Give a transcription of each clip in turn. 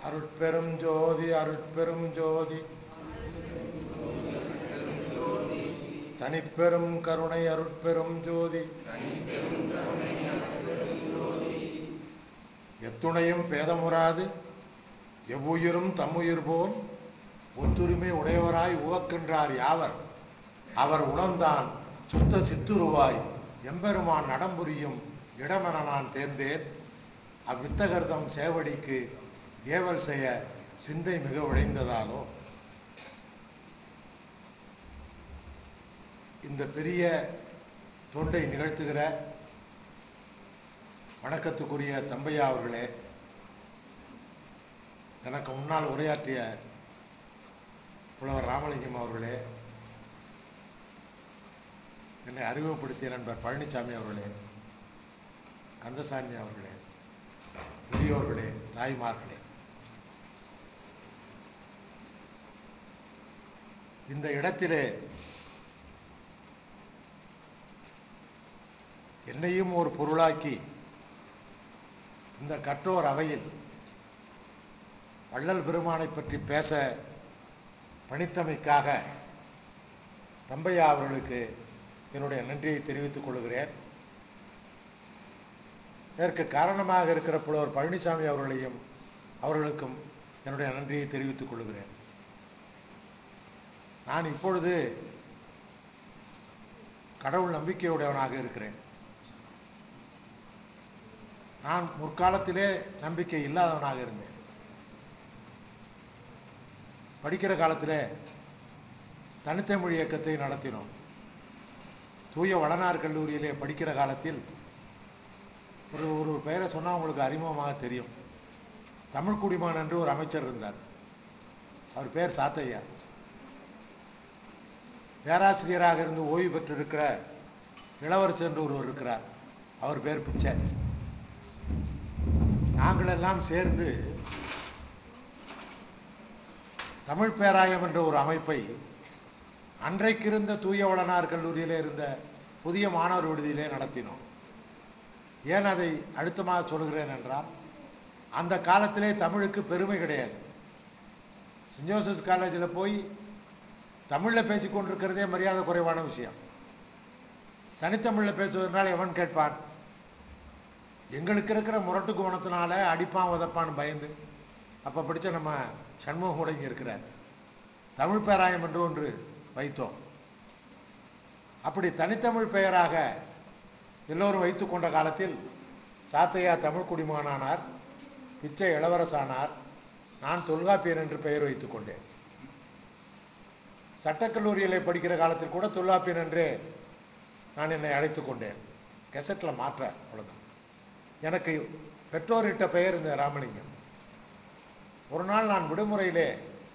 அருட்பெரும் ஜோதி அருட்பெரும் ஜோதி தனிப்பெரும் கருணை அருட்பெரும் ஜோதி எத்துணையும் பேதமுறாது எவ்வுயிரும் தம்முயிர் போல் ஒத்துரிமை உடையவராய் உவக்கின்றார் யாவர் அவர் உணர்ந்தான் சுத்த சித்துருவாய் எம்பெருமான் நடம்புரியும் இடமென நான் தேர்ந்தேன் அவ்வித்தகர்தம் சேவடிக்கு ஏவல் செய்ய சிந்தை மிக விளைந்ததாலோ இந்த பெரிய தொண்டை நிகழ்த்துகிற வணக்கத்துக்குரிய தம்பையா அவர்களே எனக்கு முன்னால் உரையாற்றிய புலவர் ராமலிங்கம் அவர்களே என்னை அறிமுகப்படுத்திய நண்பர் பழனிசாமி அவர்களே கந்தசாமி அவர்களே பெரியோர்களே தாய்மார்களே இந்த இடத்திலே என்னையும் ஒரு பொருளாக்கி இந்த கற்றோர் அவையில் வள்ளல் பெருமானை பற்றி பேச பணித்தமைக்காக தம்பையா அவர்களுக்கு என்னுடைய நன்றியை தெரிவித்துக் கொள்கிறேன் இதற்கு காரணமாக இருக்கிற புலவர் பழனிசாமி அவர்களையும் அவர்களுக்கும் என்னுடைய நன்றியை தெரிவித்துக் கொள்கிறேன் நான் இப்பொழுது கடவுள் நம்பிக்கையுடையவனாக இருக்கிறேன் நான் முற்காலத்திலே நம்பிக்கை இல்லாதவனாக இருந்தேன் படிக்கிற காலத்திலே தனித்தமிழ் இயக்கத்தை நடத்தினோம் தூய வளனார் கல்லூரியிலே படிக்கிற காலத்தில் ஒரு ஒரு பெயரை சொன்னால் உங்களுக்கு அறிமுகமாக தெரியும் தமிழ் குடிமான் என்று ஒரு அமைச்சர் இருந்தார் அவர் பேர் சாத்தையா பேராசிரியராக இருந்து ஓய்வு பெற்றிருக்கிற இளவரசர் என்று ஒருவர் இருக்கிறார் அவர் பேர் பிச்சை நாங்கள் எல்லாம் சேர்ந்து தமிழ் பேராயம் என்ற ஒரு அமைப்பை அன்றைக்கு இருந்த தூய வளனார் கல்லூரியிலே இருந்த புதிய மாணவர் விடுதியிலே நடத்தினோம் ஏன் அதை அழுத்தமாக சொல்கிறேன் என்றால் அந்த காலத்திலே தமிழுக்கு பெருமை கிடையாது சென்ட் ஜோசப்ஸ் காலேஜில் போய் தமிழில் பேசிக்கொண்டிருக்கிறதே மரியாதை குறைவான விஷயம் தனித்தமிழில் பேசுவதனால் எவன் கேட்பான் எங்களுக்கு இருக்கிற முரட்டு குணத்தினால அடிப்பான் உதப்பான்னு பயந்து அப்போ படித்த நம்ம சண்முகம் கூட இங்கே இருக்கிறார் தமிழ் பேராயம் என்று ஒன்று வைத்தோம் அப்படி தனித்தமிழ் பெயராக எல்லோரும் வைத்து கொண்ட காலத்தில் சாத்தையா தமிழ் குடிமகனானார் பிச்சை இளவரசானார் நான் தொல்காப்பியன் என்று பெயர் வைத்துக் கொண்டேன் சட்டக்கல்லூரியில் படிக்கிற காலத்தில் கூட தொல்காப்பியன் என்றே நான் என்னை அழைத்து கொண்டேன் கெசட்டில் மாற்ற அவ்வளோதான் எனக்கு பெற்றோரிட்ட பெயர் இந்த ராமலிங்கம் ஒரு நாள் நான் விடுமுறையிலே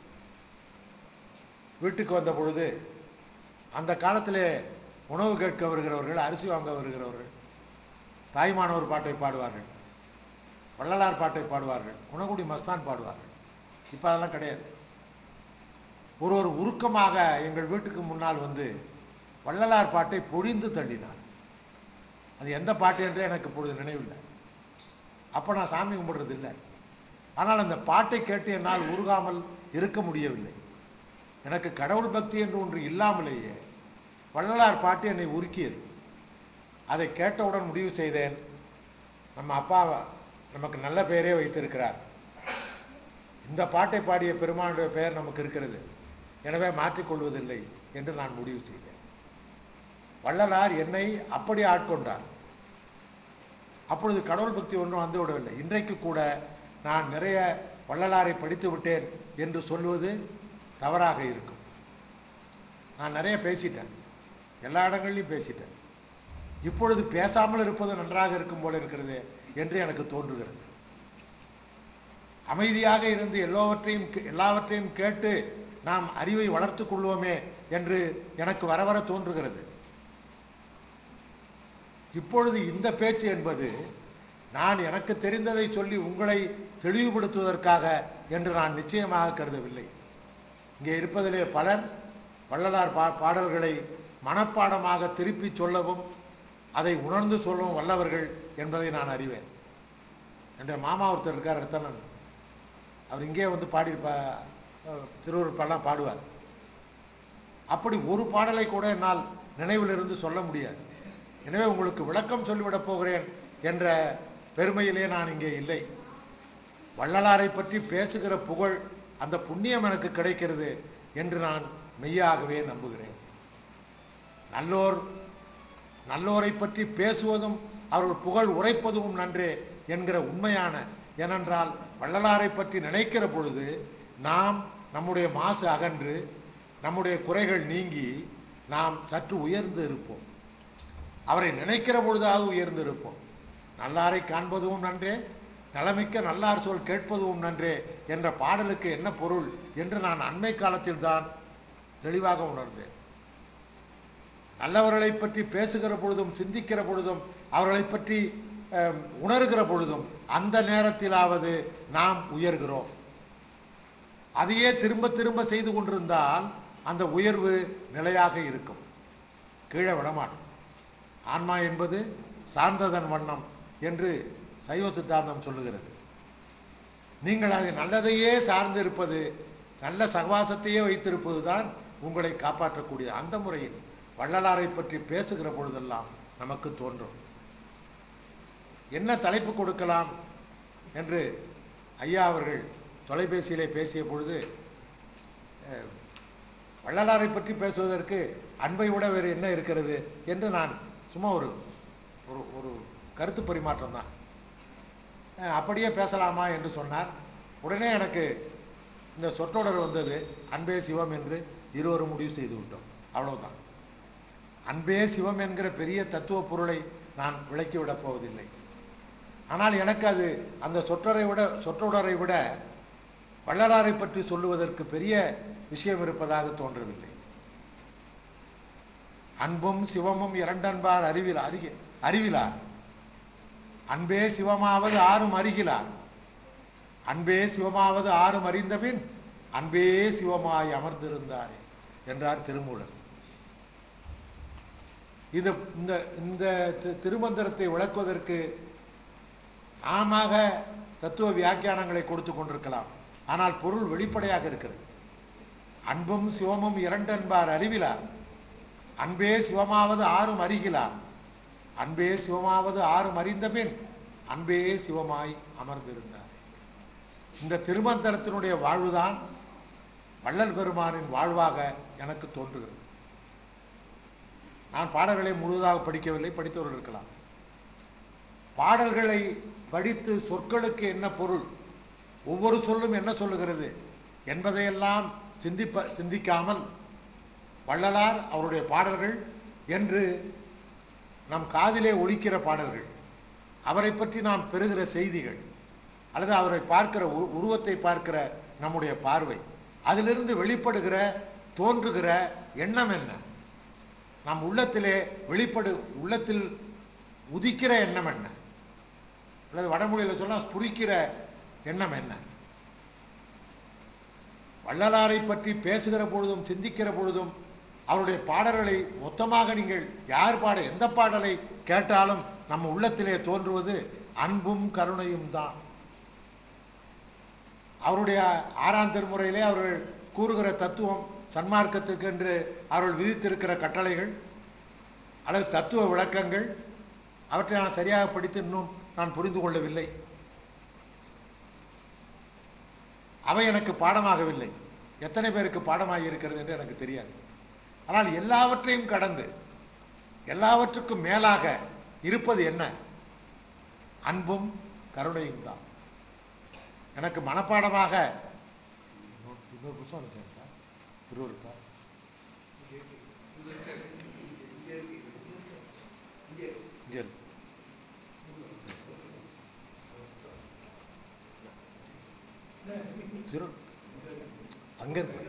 வீட்டுக்கு வந்த பொழுது அந்த காலத்திலே உணவு கேட்க வருகிறவர்கள் அரிசி வாங்க வருகிறவர்கள் தாய்மானவர் பாட்டை பாடுவார்கள் வள்ளலார் பாட்டை பாடுவார்கள் குணகுடி மஸ்தான் பாடுவார்கள் இப்போ அதெல்லாம் கிடையாது ஒரு ஒரு உருக்கமாக எங்கள் வீட்டுக்கு முன்னால் வந்து வள்ளலார் பாட்டை பொழிந்து தள்ளினார் அது எந்த பாட்டு என்றே எனக்கு இப்பொழுது நினைவில்லை அப்போ நான் சாமி கும்பிடுறது இல்லை ஆனால் அந்த பாட்டை கேட்டு என்னால் உருகாமல் இருக்க முடியவில்லை எனக்கு கடவுள் பக்தி என்று ஒன்று இல்லாமலேயே வள்ளலார் பாட்டு என்னை உருக்கியது அதை கேட்டவுடன் முடிவு செய்தேன் நம்ம அப்பா நமக்கு நல்ல பெயரே வைத்திருக்கிறார் இந்த பாட்டை பாடிய பெருமானுடைய பெயர் நமக்கு இருக்கிறது எனவே மாற்றிக்கொள்வதில்லை என்று நான் முடிவு செய்தேன் வள்ளலார் என்னை அப்படி ஆட்கொண்டார் அப்பொழுது கடவுள் பக்தி ஒன்றும் வந்து விடவில்லை இன்றைக்கு கூட நான் நிறைய வள்ளலாரை படித்து விட்டேன் என்று சொல்வது தவறாக இருக்கும் நான் நிறைய பேசிட்டேன் எல்லா இடங்கள்லையும் பேசிட்டேன் இப்பொழுது பேசாமல் இருப்பது நன்றாக இருக்கும் போல இருக்கிறது என்று எனக்கு தோன்றுகிறது அமைதியாக இருந்து எல்லாவற்றையும் எல்லாவற்றையும் கேட்டு நாம் அறிவை வளர்த்து கொள்வோமே என்று எனக்கு வர வர தோன்றுகிறது இப்பொழுது இந்த பேச்சு என்பது நான் எனக்கு தெரிந்ததை சொல்லி உங்களை தெளிவுபடுத்துவதற்காக என்று நான் நிச்சயமாக கருதவில்லை இங்கே இருப்பதிலே பலர் வள்ளலார் பா பாடல்களை மனப்பாடமாக திருப்பி சொல்லவும் அதை உணர்ந்து சொல்லவும் வல்லவர்கள் என்பதை நான் அறிவேன் என்னுடைய மாமா ஒருத்தர் இருக்கார் ரத்தனன் அவர் இங்கே வந்து பாடியிருப்பா திருவருட்பாலாம் பாடுவார் அப்படி ஒரு பாடலை கூட என்னால் நினைவிலிருந்து சொல்ல முடியாது எனவே உங்களுக்கு விளக்கம் சொல்லிவிடப் போகிறேன் என்ற பெருமையிலே நான் இங்கே இல்லை வள்ளலாரை பற்றி பேசுகிற புகழ் அந்த புண்ணியம் எனக்கு கிடைக்கிறது என்று நான் மெய்யாகவே நம்புகிறேன் நல்லோர் நல்லோரை பற்றி பேசுவதும் அவர்கள் புகழ் உரைப்பதும் நன்றே என்கிற உண்மையான ஏனென்றால் வள்ளலாரை பற்றி நினைக்கிற பொழுது நாம் நம்முடைய மாசு அகன்று நம்முடைய குறைகள் நீங்கி நாம் சற்று உயர்ந்து இருப்போம் அவரை நினைக்கிற பொழுதாவது உயர்ந்து இருப்போம் நல்லாரை காண்பதும் நன்றே நலமிக்க நல்லார் சொல் கேட்பதும் நன்றே என்ற பாடலுக்கு என்ன பொருள் என்று நான் அண்மை காலத்தில் தான் தெளிவாக உணர்ந்தேன் நல்லவர்களை பற்றி பேசுகிற பொழுதும் சிந்திக்கிற பொழுதும் அவர்களை பற்றி அஹ், உணர்கிற பொழுதும் அந்த நேரத்திலாவது நாம் உயர்கிறோம் அதையே திரும்ப திரும்ப செய்து கொண்டிருந்தால் அந்த உயர்வு நிலையாக இருக்கும் கீழே விடமாட்டோம் ஆன்மா என்பது சார்ந்ததன் வண்ணம் என்று சைவ சித்தாந்தம் சொல்லுகிறது நீங்கள் அதை நல்லதையே சார்ந்து இருப்பது நல்ல சகவாசத்தையே வைத்திருப்பது தான் உங்களை காப்பாற்றக்கூடிய அந்த முறையில் வள்ளலாரை பற்றி பேசுகிற பொழுதெல்லாம் நமக்கு தோன்றும் என்ன தலைப்பு கொடுக்கலாம் என்று ஐயா அவர்கள் தொலைபேசியிலே பேசிய பொழுது அஹ், வள்ளலாரை பற்றி பேசுவதற்கு அன்பை விட வேறு என்ன இருக்கிறது என்று நான் சும்மா ஒரு ஒரு ஒரு கருத்து பரிமாற்றம் தான் அஹ், அப்படியே பேசலாமா என்று சொன்னார் உடனே எனக்கு இந்த சொற்றொடர் வந்தது அன்பே சிவம் என்று இருவரும் முடிவு செய்து விட்டோம் அவ்வளவுதான் அன்பே சிவம் என்கிற பெரிய தத்துவ பொருளை நான் விளக்கிவிடப் போவதில்லை ஆனால் எனக்கு அது அந்த சொற்றரை விட சொற்றொடரை விட வள்ளலாரை பற்றி சொல்லுவதற்கு பெரிய விஷயம் இருப்பதாக தோன்றவில்லை அன்பும் சிவமும் இரண்டன்பார் அறிவில் அறிக அறிவிலார் அன்பே சிவமாவது ஆறும் அறிகிலார் அன்பே சிவமாவது ஆறும் அறிந்தபின் அன்பே சிவமாய் அமர்ந்திருந்தாரே என்றார் திருமூலர் இது இந்த இந்த தி- திருமந்திரத்தை விளக்குவதற்கு நாமாக தத்துவ வியாக்கியானங்களை கொடுத்து கொண்டிருக்கலாம் ஆனால் பொருள் வெளிப்படையாக இருக்கிறது அன்பும் சிவமும் இரண்டென்பார் அறிவிலார் அன்பே சிவமாவது ஆறும் அறிகிலார் அன்பே சிவமாவது ஆறும் அறிந்தபின் அன்பே சிவமாய் அமர்ந்திருந்தார் இந்த திருமந்திரத்தினுடைய வாழ்வுதான் வள்ளல் பெருமானின் வாழ்வாக எனக்கு தோன்றுகிறது நான் பாடல்களை முழுவதாக படிக்கவில்லை படித்தவர்கள் இருக்கலாம் பாடல்களை படித்து சொற்களுக்கு என்ன பொருள் ஒவ்வொரு சொல்லும் என்ன சொல்லுகிறது என்பதையெல்லாம் சிந்திப்ப சிந்திக்காமல் வள்ளலார் அவருடைய பாடல்கள் என்று நம் காதிலே ஒலிக்கிற பாடல்கள் அவரை பற்றி நாம் பெறுகிற செய்திகள் அல்லது அவரை பார்க்கிற உரு- உருவத்தை பார்க்கிற நம்முடைய பார்வை அதிலிருந்து வெளிப்படுகிற தோன்றுகிற எண்ணம் என்ன நம் உள்ளத்திலே வெளிப்படு உள்ளத்தில் உதிக்கிற எண்ணம் என்ன அல்லது வடமொழியில் சொன்னால் ஸ்புரிக்கிற எண்ணம் என்ன வள்ளலாரை பற்றி பேசுகிற பொழுதும் சிந்திக்கிற பொழுதும் அவருடைய பாடல்களை மொத்தமாக நீங்கள் யார் பாட எந்த பாடலை கேட்டாலும் நம்ம உள்ளத்திலே தோன்றுவது அன்பும் கருணையும் தான் அவருடைய ஆறாம் திருமுறையிலே அவர்கள் கூறுகிற தத்துவம் சன்மார்க்கத்துக்கு என்று அவர்கள் விதித்திருக்கிற கட்டளைகள் அல்லது தத்துவ விளக்கங்கள் அவற்றை நான் சரியாக படித்து இன்னும் நான் புரிந்து கொள்ளவில்லை அவை எனக்கு பாடமாகவில்லை எத்தனை பேருக்கு பாடமாகி இருக்கிறது என்று எனக்கு தெரியாது ஆனால் எல்லாவற்றையும் கடந்து எல்லாவற்றுக்கும் மேலாக இருப்பது என்ன அன்பும் கருணையும் தான் எனக்கு மனப்பாடமாக இன்னொரு இன்னொரு புத்தகம் அனுப்பிச்சேன்ப்பா. திருவருட்பா இங்கே இருக்கு. திரு அங்க இருக்கு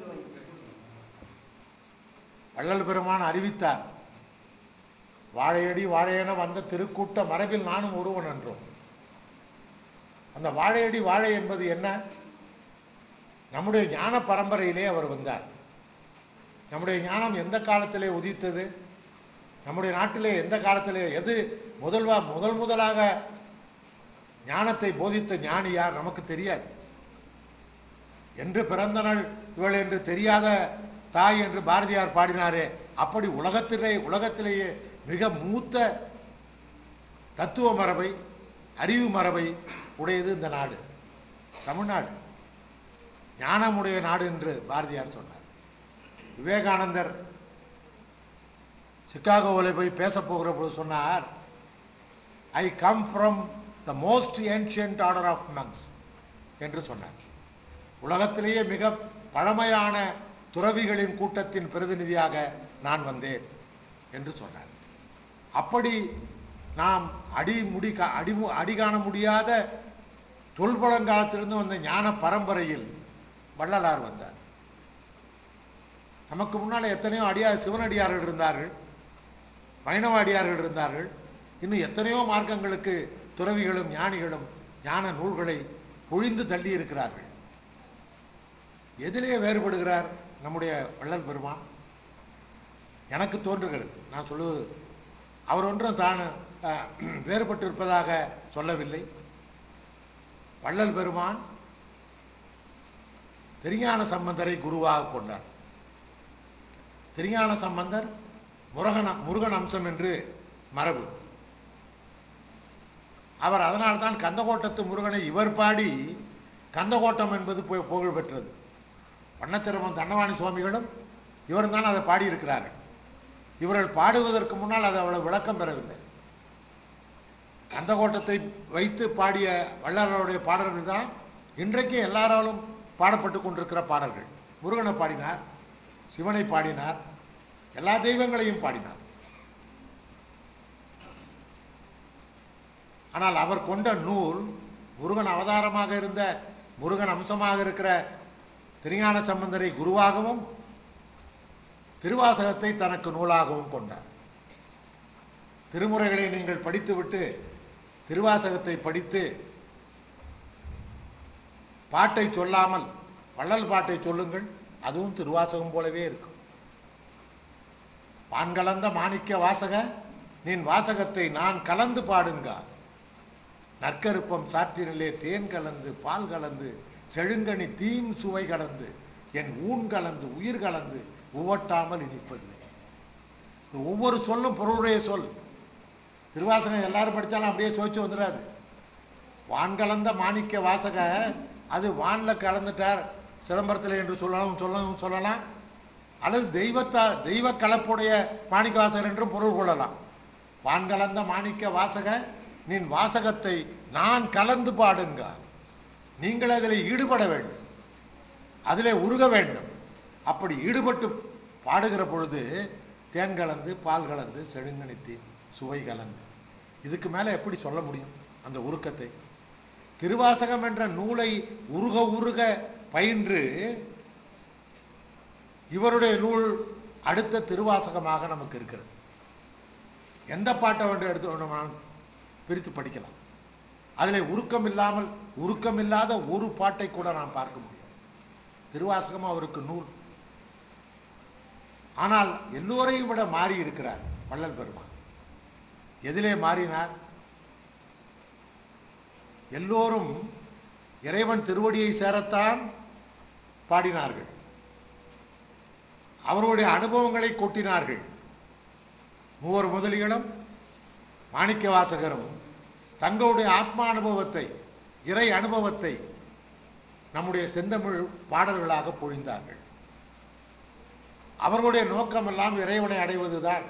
வள்ளல் பெருமான் அறிவித்தார் வாழையடி வாழையென வந்த திருக்கூட்ட மரபில் நானும் ஒருவன் என்றோம் அந்த வாழையடி வாழை என்பது என்ன நம்முடைய ஞான பரம்பரையிலே அவர் வந்தார் நம்முடைய ஞானம் எந்த காலத்திலே உதித்தது நம்முடைய நாட்டிலே எந்த காலத்திலே எது முதல்வா முதல் முதலாக ஞானத்தை போதித்த ஞானி யார் நமக்கு தெரியாது என்று பிறந்த நாள் இவள் என்று தெரியாத தாய் என்று பாரதியார் பாடினாரே அப்படி உலகத்திலே உலகத்திலேயே மிக மூத்த தத்துவ மரபை அறிவு மரபை உடையது இந்த நாடு தமிழ்நாடு ஞானமுடைய நாடு என்று பாரதியார் சொன்னார் விவேகானந்தர் சிகாகோவில் போய் பேச போகிற போது சொன்னார் I come from the most ancient order of monks என்று சொன்னார் உலகத்திலேயே மிக பழமையான துறவிகளின் கூட்டத்தின் பிரதிநிதியாக நான் வந்தேன் என்று சொன்னார் அப்படி நாம் அடி முடி கா- அடி மு- அடி காண முடியாத தொல்பழங்காலத்திலிருந்து வந்த ஞான பரம்பரையில் வள்ளலார் வந்தார் நமக்கு முன்னால் எத்தனையோ அடியார் சிவனடியார்கள் இருந்தார்கள் வைணவ அடியார்கள் இருந்தார்கள் இன்னும் எத்தனையோ மார்க்கங்களுக்கு துறவிகளும் ஞானிகளும் ஞான நூல்களை பொழிந்து தள்ளி இருக்கிறார்கள் எதிலே வேறுபடுகிறார் நம்முடைய வள்ளல் பெருமான் எனக்கு தோன்றுகிறது நான் சொல்லுவது அவர் ஒன்றும் தான் அஹ், வேறுபட்டிருப்பதாக சொல்லவில்லை வள்ளல் பெருமான் திருஞான சம்பந்தரை குருவாக கொண்டார் திருஞான சம்பந்தர் முருகன் முருகன் அம்சம் என்று மரபு அவர் அதனால்தான் கந்தகோட்டத்து முருகனை இவர் பாடி கந்தகோட்டம் என்பது பு- புகழ் பெற்றது வண்ணச்சிரமம் தண்டவாணி சுவாமிகளும் இவரும் தான் அதை பாடியிருக்கிறார்கள் இவர்கள் பாடுவதற்கு முன்னால் அது அவ்வளவு விளக்கம் பெறவில்லை கந்தகோட்டத்தை வைத்து பாடிய வள்ளலாருடைய பாடல்கள் தான் இன்றைக்கு எல்லாராலும் பாடப்பட்டு கொண்டிருக்கிற பாடல்கள் முருகனை பாடினார் சிவனை பாடினார் எல்லா தெய்வங்களையும் பாடினார் ஆனால் அவர் கொண்ட நூல் முருகன் அவதாரமாக இருந்த முருகன் அம்சமாக இருக்கிற திருஞான சம்பந்தரை குருவாகவும் திருவாசகத்தை தனக்கு நூலாகவும் கொண்டார் திருமுறைகளை நீங்கள் படித்துவிட்டு திருவாசகத்தை படித்து பாட்டை சொல்லாமல் வள்ளல் பாட்டை சொல்லுங்கள் அதுவும் திருவாசகம் போலவே இருக்கும் வான் கலந்த மாணிக்க வாசக நின் வாசகத்தை நான் கலந்து பாடுங்க நற்கருப்பம் சாற்றினிலே தேன் கலந்து பால் கலந்து செழுங்கனி தீம் சுவை கலந்து என் ஊன் கலந்து உயிர் கலந்து உவட்டாமல் இனிப்பது இந்த ஒவ்வொரு சொல்லும் பொருளுடைய சொல் திருவாசகம் எல்லாரும் படித்தாலும் அப்படியே சுவைச்சு வந்துடாது வான் கலந்த மாணிக்க வாசக அது வானில் கலந்துட்டார் சிதம்பரத்தில் என்று சொல்லலாம் சொல்லவும் சொல்லலாம் அல்லது தெய்வத்தா தெய்வ கலப்புடைய மாணிக்க வாசகர் என்றும் பொருள் கொள்ளலாம் வான் கலந்த மாணிக்க வாசக நின் வாசகத்தை நான் கலந்து பாடுங்க நீங்கள் அதில் ஈடுபட வேண்டும் அதிலே உருக வேண்டும் அப்படி ஈடுபட்டு பாடுகிற பொழுது தேன் கலந்து பால் கலந்து செழுங்கனித்தி சுவை கலந்து இதுக்கு மேலே எப்படி சொல்ல முடியும் அந்த உருக்கத்தை திருவாசகம் என்ற நூலை உருக உருக பயின்று இவருடைய நூல் அடுத்த திருவாசகமாக நமக்கு இருக்கிறது எந்த பாட்டை வந்து எடுத்து வேணுமானாலும் பிரித்து படிக்கலாம் அதில் உருக்கம் இல்லாமல் உருக்கம் இல்லாத ஒரு பாட்டை கூட நாம் பார்க்க முடியாது திருவாசகம் அவருக்கு நூல் ஆனால் எல்லோரையும் விட மாறி இருக்கிறார் வள்ளல் பெருமான் எதிலே மாறினார் எல்லோரும் இறைவன் திருவடியை சேரத்தான் பாடினார்கள் அவருடைய அனுபவங்களை கொட்டினார்கள் மூவர் முதலிகளும் மாணிக்க வாசகரும் தங்களுடைய ஆத்மா அனுபவத்தை இறை அனுபவத்தை நம்முடைய செந்தமிழ் பாடல்களாக பொழிந்தார்கள் அவர்களுடைய நோக்கமெல்லாம் இறைவனை அடைவதுதான்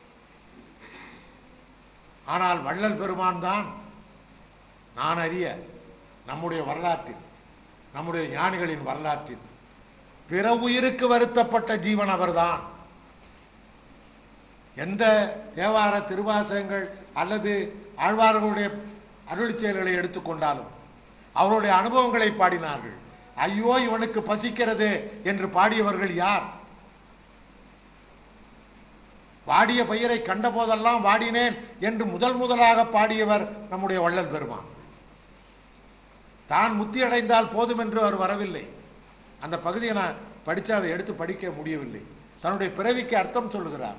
ஆனால் வள்ளல் பெருமான் தான் நான் அறிய நம்முடைய வரலாற்றில் நம்முடைய ஞானிகளின் வரலாற்றில் பிற உயிருக்கு வருத்தப்பட்ட ஜீவன் அவர்தான் எந்த தேவார திருவாசகங்கள் அல்லது ஆழ்வார்களுடைய அருளிச் செயல்களை எடுத்துக்கொண்டாலும் அவருடைய அனுபவங்களை பாடினார்கள் ஐயோ இவனுக்கு பசிக்கிறது என்று பாடியவர்கள் யார் வாடிய பயிரை கண்ட போதெல்லாம் வாடினேன் என்று முதல் முதலாக பாடியவர் நம்முடைய வள்ளல் பெருமான் தான் முத்தி அடைந்தால் போதும் என்று அவர் வரவில்லை அந்த பகுதியை நான் படித்து அதை எடுத்து படிக்க முடியவில்லை தன்னுடைய பிறவிக்கு அர்த்தம் சொல்லுகிறார்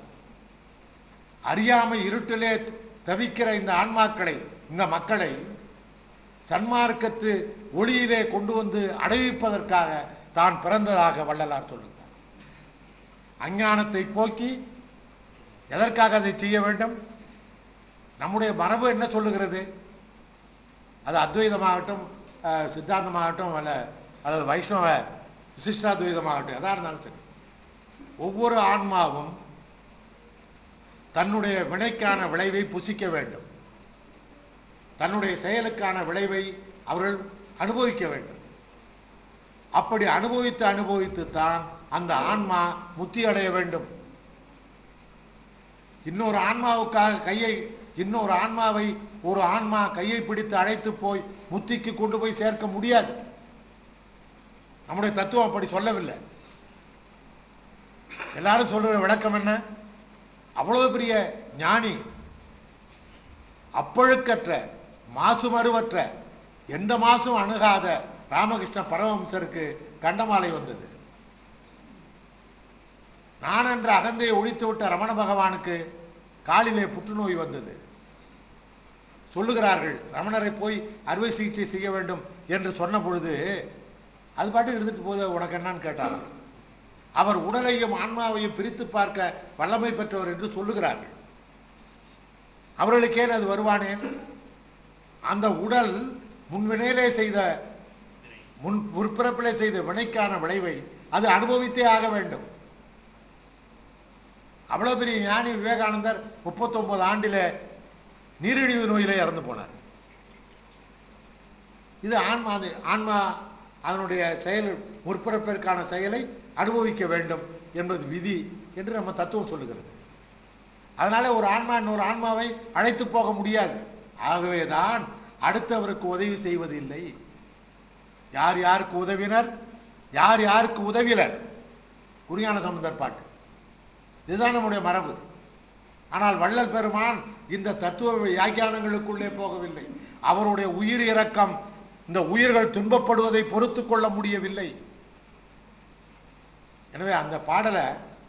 அறியாமை இருட்டிலே தவிக்கிற இந்த ஆன்மாக்களை இந்த மக்களை சன்மார்க்கத்து ஒளியிலே கொண்டு வந்து அடைவிப்பதற்காக தான் பிறந்ததாக வள்ளலார் சொல்லுகிறார் அஞ்ஞானத்தை போக்கி எதற்காக அதை செய்ய வேண்டும் நம்முடைய மரபு என்ன சொல்லுகிறது அது அத்வைதமாகட்டும் அஹ், சித்தாந்தமாகட்டும் அல்ல அல்லது வைஷ்ணவ விசிஷ்டாத்வைதமாகட்டும் எதா இருந்தாலும் சரி ஒவ்வொரு ஆன்மாவும் தன்னுடைய வினைக்கான விளைவை புசிக்க வேண்டும் தன்னுடைய செயலுக்கான விளைவை அவர்கள் அனுபவிக்க வேண்டும் அப்படி அனுபவித்து அனுபவித்து தான் அந்த ஆன்மா முத்தி அடைய வேண்டும் இன்னொரு ஆன்மாவுக்காக கையை இன்னொரு ஆன்மாவை ஒரு ஆன்மா கையை பிடித்து அழைத்து போய் முத்திக்கு கொண்டு போய் சேர்க்க முடியாது நம்முடைய தத்துவம் அப்படி சொல்லவில்லை எல்லாரும் சொல்ற விளக்கம் என்ன அவ்வளவு பெரிய ஞானி அப்பழுக்கற்ற மாசுமருவற்ற எந்த மாசும் அணுகாத ராமகிருஷ்ண பரமஹம்சருக்கு கண்டமாலை வந்தது நான் என்ற அகந்தையை ஒழித்து விட்ட ரமண பகவானுக்கு காலிலே புற்றுநோய் வந்தது சொல்லுகிறார்கள் ரமணரை போய் அறுவை சிகிச்சை செய்ய வேண்டும் என்று சொன்ன பொழுது அது பாட்டு இருந்துட்டு போகுது உனக்கு என்னன்னு கேட்டார் அவர் உடலையும் ஆன்மாவையும் பிரித்து பார்க்க வல்லமை பெற்றவர் என்று சொல்லுகிறார்கள் அவர்களுக்கு ஏன் அது வருவானேன் அந்த உடல் முன்வினையிலே செய்த முன் முற்பிறப்பிலே செய்த வினைக்கான விளைவை அது அனுபவித்தே ஆக வேண்டும் அவ்வளவு பெரிய ஞானி விவேகானந்தர் 39 ஆண்டில நீரிழிவு நோயிலே இறந்து போனார் இது ஆன்மா அது ஆன்மா அதனுடைய செயல் முற்பிறப்பிற்கான செயலை அனுபவிக்க வேண்டும் என்பது விதி என்று நம்ம தத்துவம் சொல்லுகிறது அதனால ஒரு ஆன்மா இன்னொரு ஆன்மாவை அழைத்து போக முடியாது ஆகவேதான் அடுத்தவருக்கு உதவி செய்வது இல்லை யார் யாருக்கு உதவினர் யார் யாருக்கு உதவினர் குரியான சம்பந்தர் பாட்டு இதுதான் நம்முடைய மரபு ஆனால் வள்ளல் பெருமான் இந்த தத்துவ வியாக்கியானங்களுக்குள்ளே போகவில்லை அவருடைய உயிர் இரக்கம் இந்த உயிர்கள் துன்பப்படுவதை பொறுத்து கொள்ள முடியவில்லை எனவே அந்த பாடலை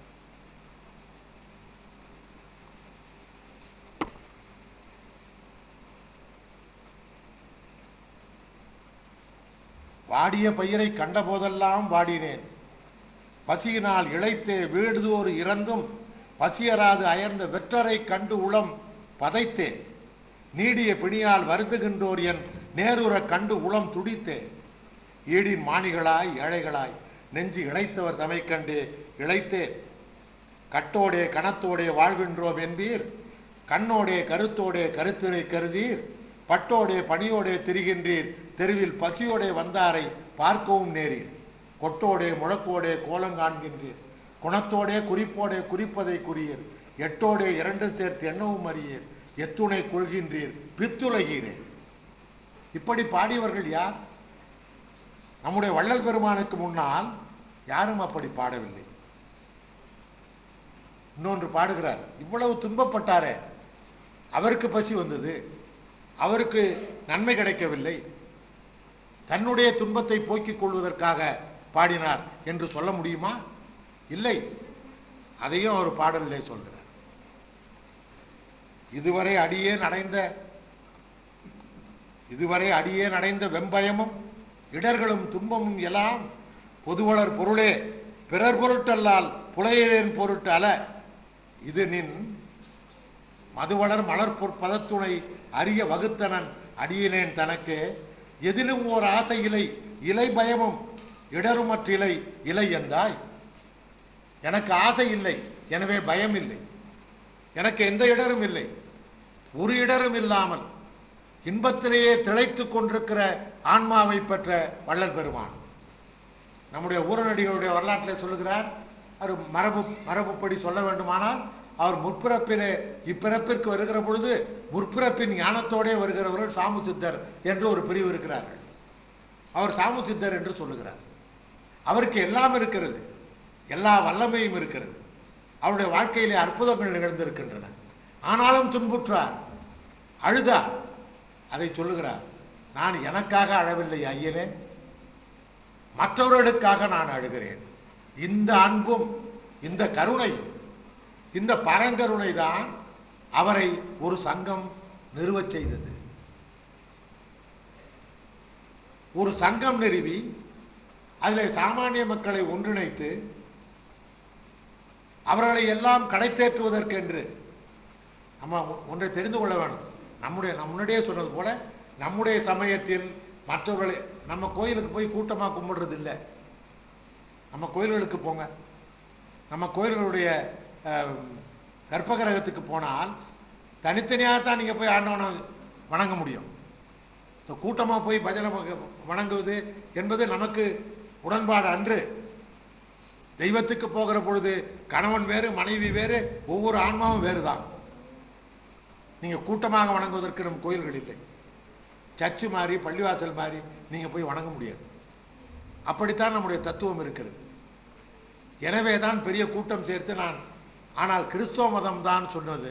வாடிய பயிரை கண்டபோதெல்லாம் வாடினேன் பசியினால் இழைத்தே வீடுதோறு இறந்தும் பசியராது அயர்ந்த வெற்றரை கண்டு உளம் பதைத்தேன் நீடிய பிணியால் வருந்துகின்றோர் என் நேருறக் கண்டு உளம் துடித்தேன் ஈடின் மாணிகளாய் ஏழைகளாய் நெஞ்சு இழைத்தவர் தமை கண்டு இழைத்தேன் கட்டோடே கணத்தோடே வாழ்கின்றோம் என்பீர் கண்ணோடே கருத்தோடே கருத்தினை கருதீர் பட்டோடே பணியோடே திரிகின்றீர் தெருவில் பசியோடே வந்தாரை பார்க்கவும் நேரீர் கொட்டோடே முழக்கோடே கோலம் காண்கின்றீர் குணத்தோடே குறிப்போடே குறிப்பதை குறியீர் எட்டோடே இரண்டு சேர்த்து எண்ணவும் அறியீர் எத்துணை கொள்கின்றீர் பித்துலகீரே இப்படி பாடியவர்கள் யார் நம்முடைய வள்ளல் பெருமானுக்கு முன்னால் யாரும் அப்படி பாடவில்லை இன்னொன்று பாடுகிறார் இவ்வளவு துன்பப்பட்டாரே அவருக்கு பசி வந்தது அவருக்கு நன்மை கிடைக்கவில்லை தன்னுடைய துன்பத்தை போக்கிக் கொள்வதற்காக பாடினார் என்று சொல்ல முடியுமா இல்லை அதையும் அவர் பாடலிலே சொல்கிறார் இதுவரை அடியேன் அடைந்த இதுவரை அடியேன் அடைந்த வெம்பயமும் இடர்களும் துன்பமும் எல்லாம் பொதுவளர் பொருளே பிறர் பொருட்டல்லால் புலையேன் பொருட்டு அல இது நின் மதுவளர் மலர் பொற் பதத்துணை அரிய வகுத்தனன் அடியினேன் தனக்கு எதிலும் ஓர் ஆசை இலை இலை பயமும் இடருமற்றிலை இலை என்றாய் எனக்கு ஆசை இல்லை எனவே பயம் இல்லை எனக்கு எந்த இடரும் இல்லை ஒரு இடரும் இல்லாமல் இன்பத்திலேயே திளைத்துக் கொண்டிருக்கிற ஆன்மாவை பெற்ற வள்ளல் பெருமான் நம்முடைய ஊரநடிகளுடைய வரலாற்றிலே சொல்லுகிறார் அவர் மரபு மரபுப்படி சொல்ல வேண்டுமானால் அவர் முற்பிறப்பிலே இப்பிறப்பிற்கு வருகிற பொழுது முற்பிறப்பின் ஞானத்தோடே வருகிறவர்கள் சாமு சித்தர் என்று ஒரு பிரிவு இருக்கிறார்கள் அவர் சாமு சித்தர் என்று சொல்லுகிறார் அவருக்கு எல்லாம் இருக்கிறது எல்லா வல்லமையும் இருக்கிறது அவருடைய வாழ்க்கையிலே அற்புதங்கள் நிகழ்ந்திருக்கின்றன ஆனாலும் துன்புற்றார் அழுதார் அதை சொல்லுகிறார் நான் எனக்காக அழவில்லை ஐயனே மற்றவர்களுக்காக நான் அழுகிறேன் இந்த அன்பும் இந்த கருணையும் இந்த பரங்கருணை தான் அவரை ஒரு சங்கம் நிறுவச் செய்தது ஒரு சங்கம் நிறுவி அதில் சாமானிய மக்களை ஒன்றிணைத்து அவர்களை எல்லாம் கடை தேற்றுவதற்கென்று நம்ம ஒன்றை தெரிந்து கொள்ள வேணும் நம்முடைய நம்ம முன்னாடியே சொன்னது போல நம்முடைய சமயத்தில் மற்றவர்களை நம்ம கோயிலுக்கு போய் கூட்டமாக கும்பிடுறது இல்லை நம்ம கோயில்களுக்கு போங்க நம்ம கோயில்களுடைய அஹ், கற்பகிரகத்துக்கு போனால் தனித்தனியாக தான் நீங்கள் போய் ஆண்டவனை வணங்க முடியும் இந்த கூட்டமாக போய் பஜனை வக- வணங்குவது என்பது நமக்கு உடன்பாடு அன்று தெய்வத்துக்கு போகிற பொழுது கணவன் வேறு மனைவி வேறு ஒவ்வொரு ஆன்மாவும் வேறு தான் நீங்கள் கூட்டமாக வணங்குவதற்கு நம் கோயில்கள் இல்லை சர்ச்சு மாதிரி பள்ளிவாசல் மாதிரி நீங்கள் போய் வணங்க முடியாது அப்படித்தான் நம்முடைய தத்துவம் இருக்கிறது எனவே தான் பெரிய கூட்டம் சேர்த்து நான் ஆனால் கிறிஸ்துவ மதம் தான் சொன்னது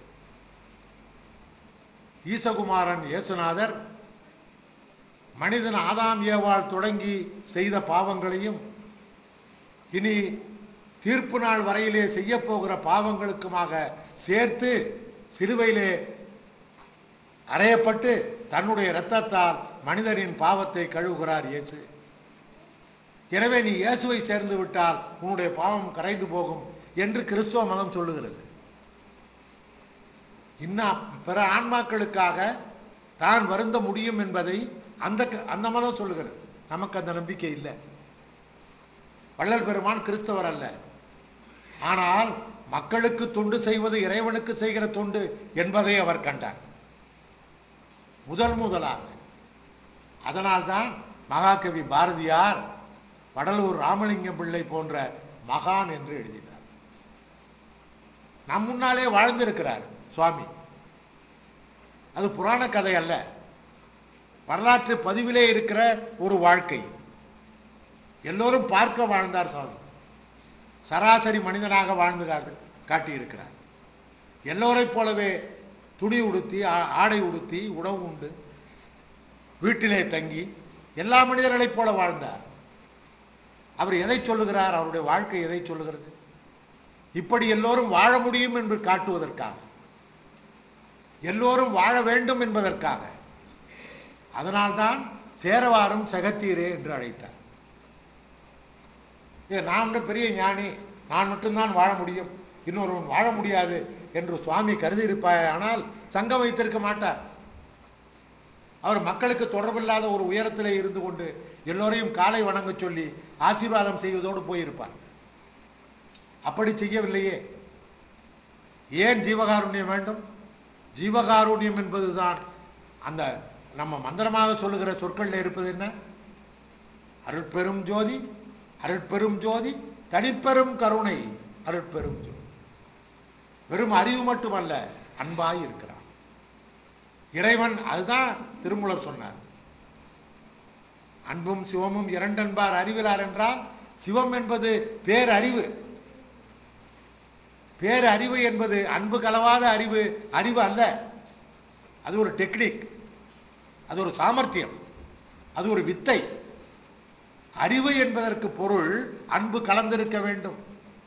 ஈசகுமாரன் இயேசுநாதர் மனிதன் ஆதாம் ஏவாள் தொடங்கி செய்த பாவங்களையும் இனி தீர்ப்பு நாள் வரையிலே செய்ய போகிற பாவங்களுக்குமாக சேர்த்து சிலுவையிலே அறையப்பட்டு தன்னுடைய இரத்தத்தால் மனிதனின் பாவத்தை கழுவுகிறார் இயேசு எனவே நீ இயேசுவை சேர்ந்து விட்டால் உன்னுடைய பாவம் கரைந்து போகும் என்று கிறிஸ்துவ மதம் சொல்லுகிறது இன்னும் பிற ஆன்மாக்களுக்காக தான் வருந்த முடியும் என்பதை அந்த க- அந்த மதம் சொல்லுகிறது நமக்கு அந்த நம்பிக்கை இல்லை வள்ளல் பெருமான் கிறிஸ்தவர் அல்ல ஆனால் மக்களுக்கு தொண்டு செய்வது இறைவனுக்கு செய்கிற தொண்டு என்பதை அவர் கண்டார் முதல் முதலாக அதனால்தான் மகாகவி பாரதியார் வடலூர் ராமலிங்கம் பிள்ளை போன்ற மகான் என்று எழுதினார் நம் முன்னாலே வாழ்ந்திருக்கிறார் சுவாமி அது புராண கதை அல்ல வரலாற்று பதிவிலே இருக்கிற ஒரு வாழ்க்கை எல்லோரும் பார்க்க வாழ்ந்தார் சுவாமி சராசரி மனிதனாக வாழ்ந்து காட்டு- காட்டியிருக்கிறார் எல்லோரைப் போலவே துணி உடுத்தி ஆ- ஆடை உடுத்தி உணவு உண்டு வீட்டிலே தங்கி எல்லா மனிதர்களைப் போல வாழ்ந்தார் அவர் எதை சொல்லுகிறார் அவருடைய வாழ்க்கை எதை சொல்லுகிறது இப்படி எல்லோரும் வாழ முடியும் என்று காட்டுவதற்காக எல்லோரும் வாழ வேண்டும் என்பதற்காக அதனால்தான் சேரவாரும் சகத்தீரே என்று அழைத்தார் ஏ நான் வந்து பெரிய ஞானி நான் மட்டும்தான் வாழ முடியும் இன்னொருவன் வாழ முடியாது என்று சுவாமி கருதி இருப்பாயானால் சங்கம் வைத்திருக்க மாட்டார் அவர் மக்களுக்கு தொடர்பில்லாத ஒரு உயரத்திலே இருந்து கொண்டு எல்லோரையும் காலை வணங்க சொல்லி ஆசீர்வாதம் செய்வதோடு போயிருப்பார் அப்படி செய்யவில்லையே ஏன் ஜீவகாருண்யம் வேண்டும் ஜீவகாருண்யம் என்பதுதான் அந்த நம்ம மந்திரமாக சொல்லுகிற சொற்களில் இருப்பது என்ன அருட்பெரும் ஜோதி அருட்பெரும் ஜோதி தனிப்பெரும் கருணை அருட்பெரும் ஜோதி வெறும் அறிவு மட்டுமல்ல அன்பாய் இருக்கிறான் இறைவன் அதுதான் திருமூலர் சொன்னார் அன்பும் சிவமும் இரண்டன்பார் அறிவிலார் என்றால் சிவம் என்பது பேரறிவு பேரறிவு என்பது அன்பு கலவாத அறிவு அறிவு அல்ல அது ஒரு டெக்னிக் அது ஒரு சாமர்த்தியம் அது ஒரு வித்தை அறிவு என்பதற்கு பொருள் அன்பு கலந்திருக்க வேண்டும்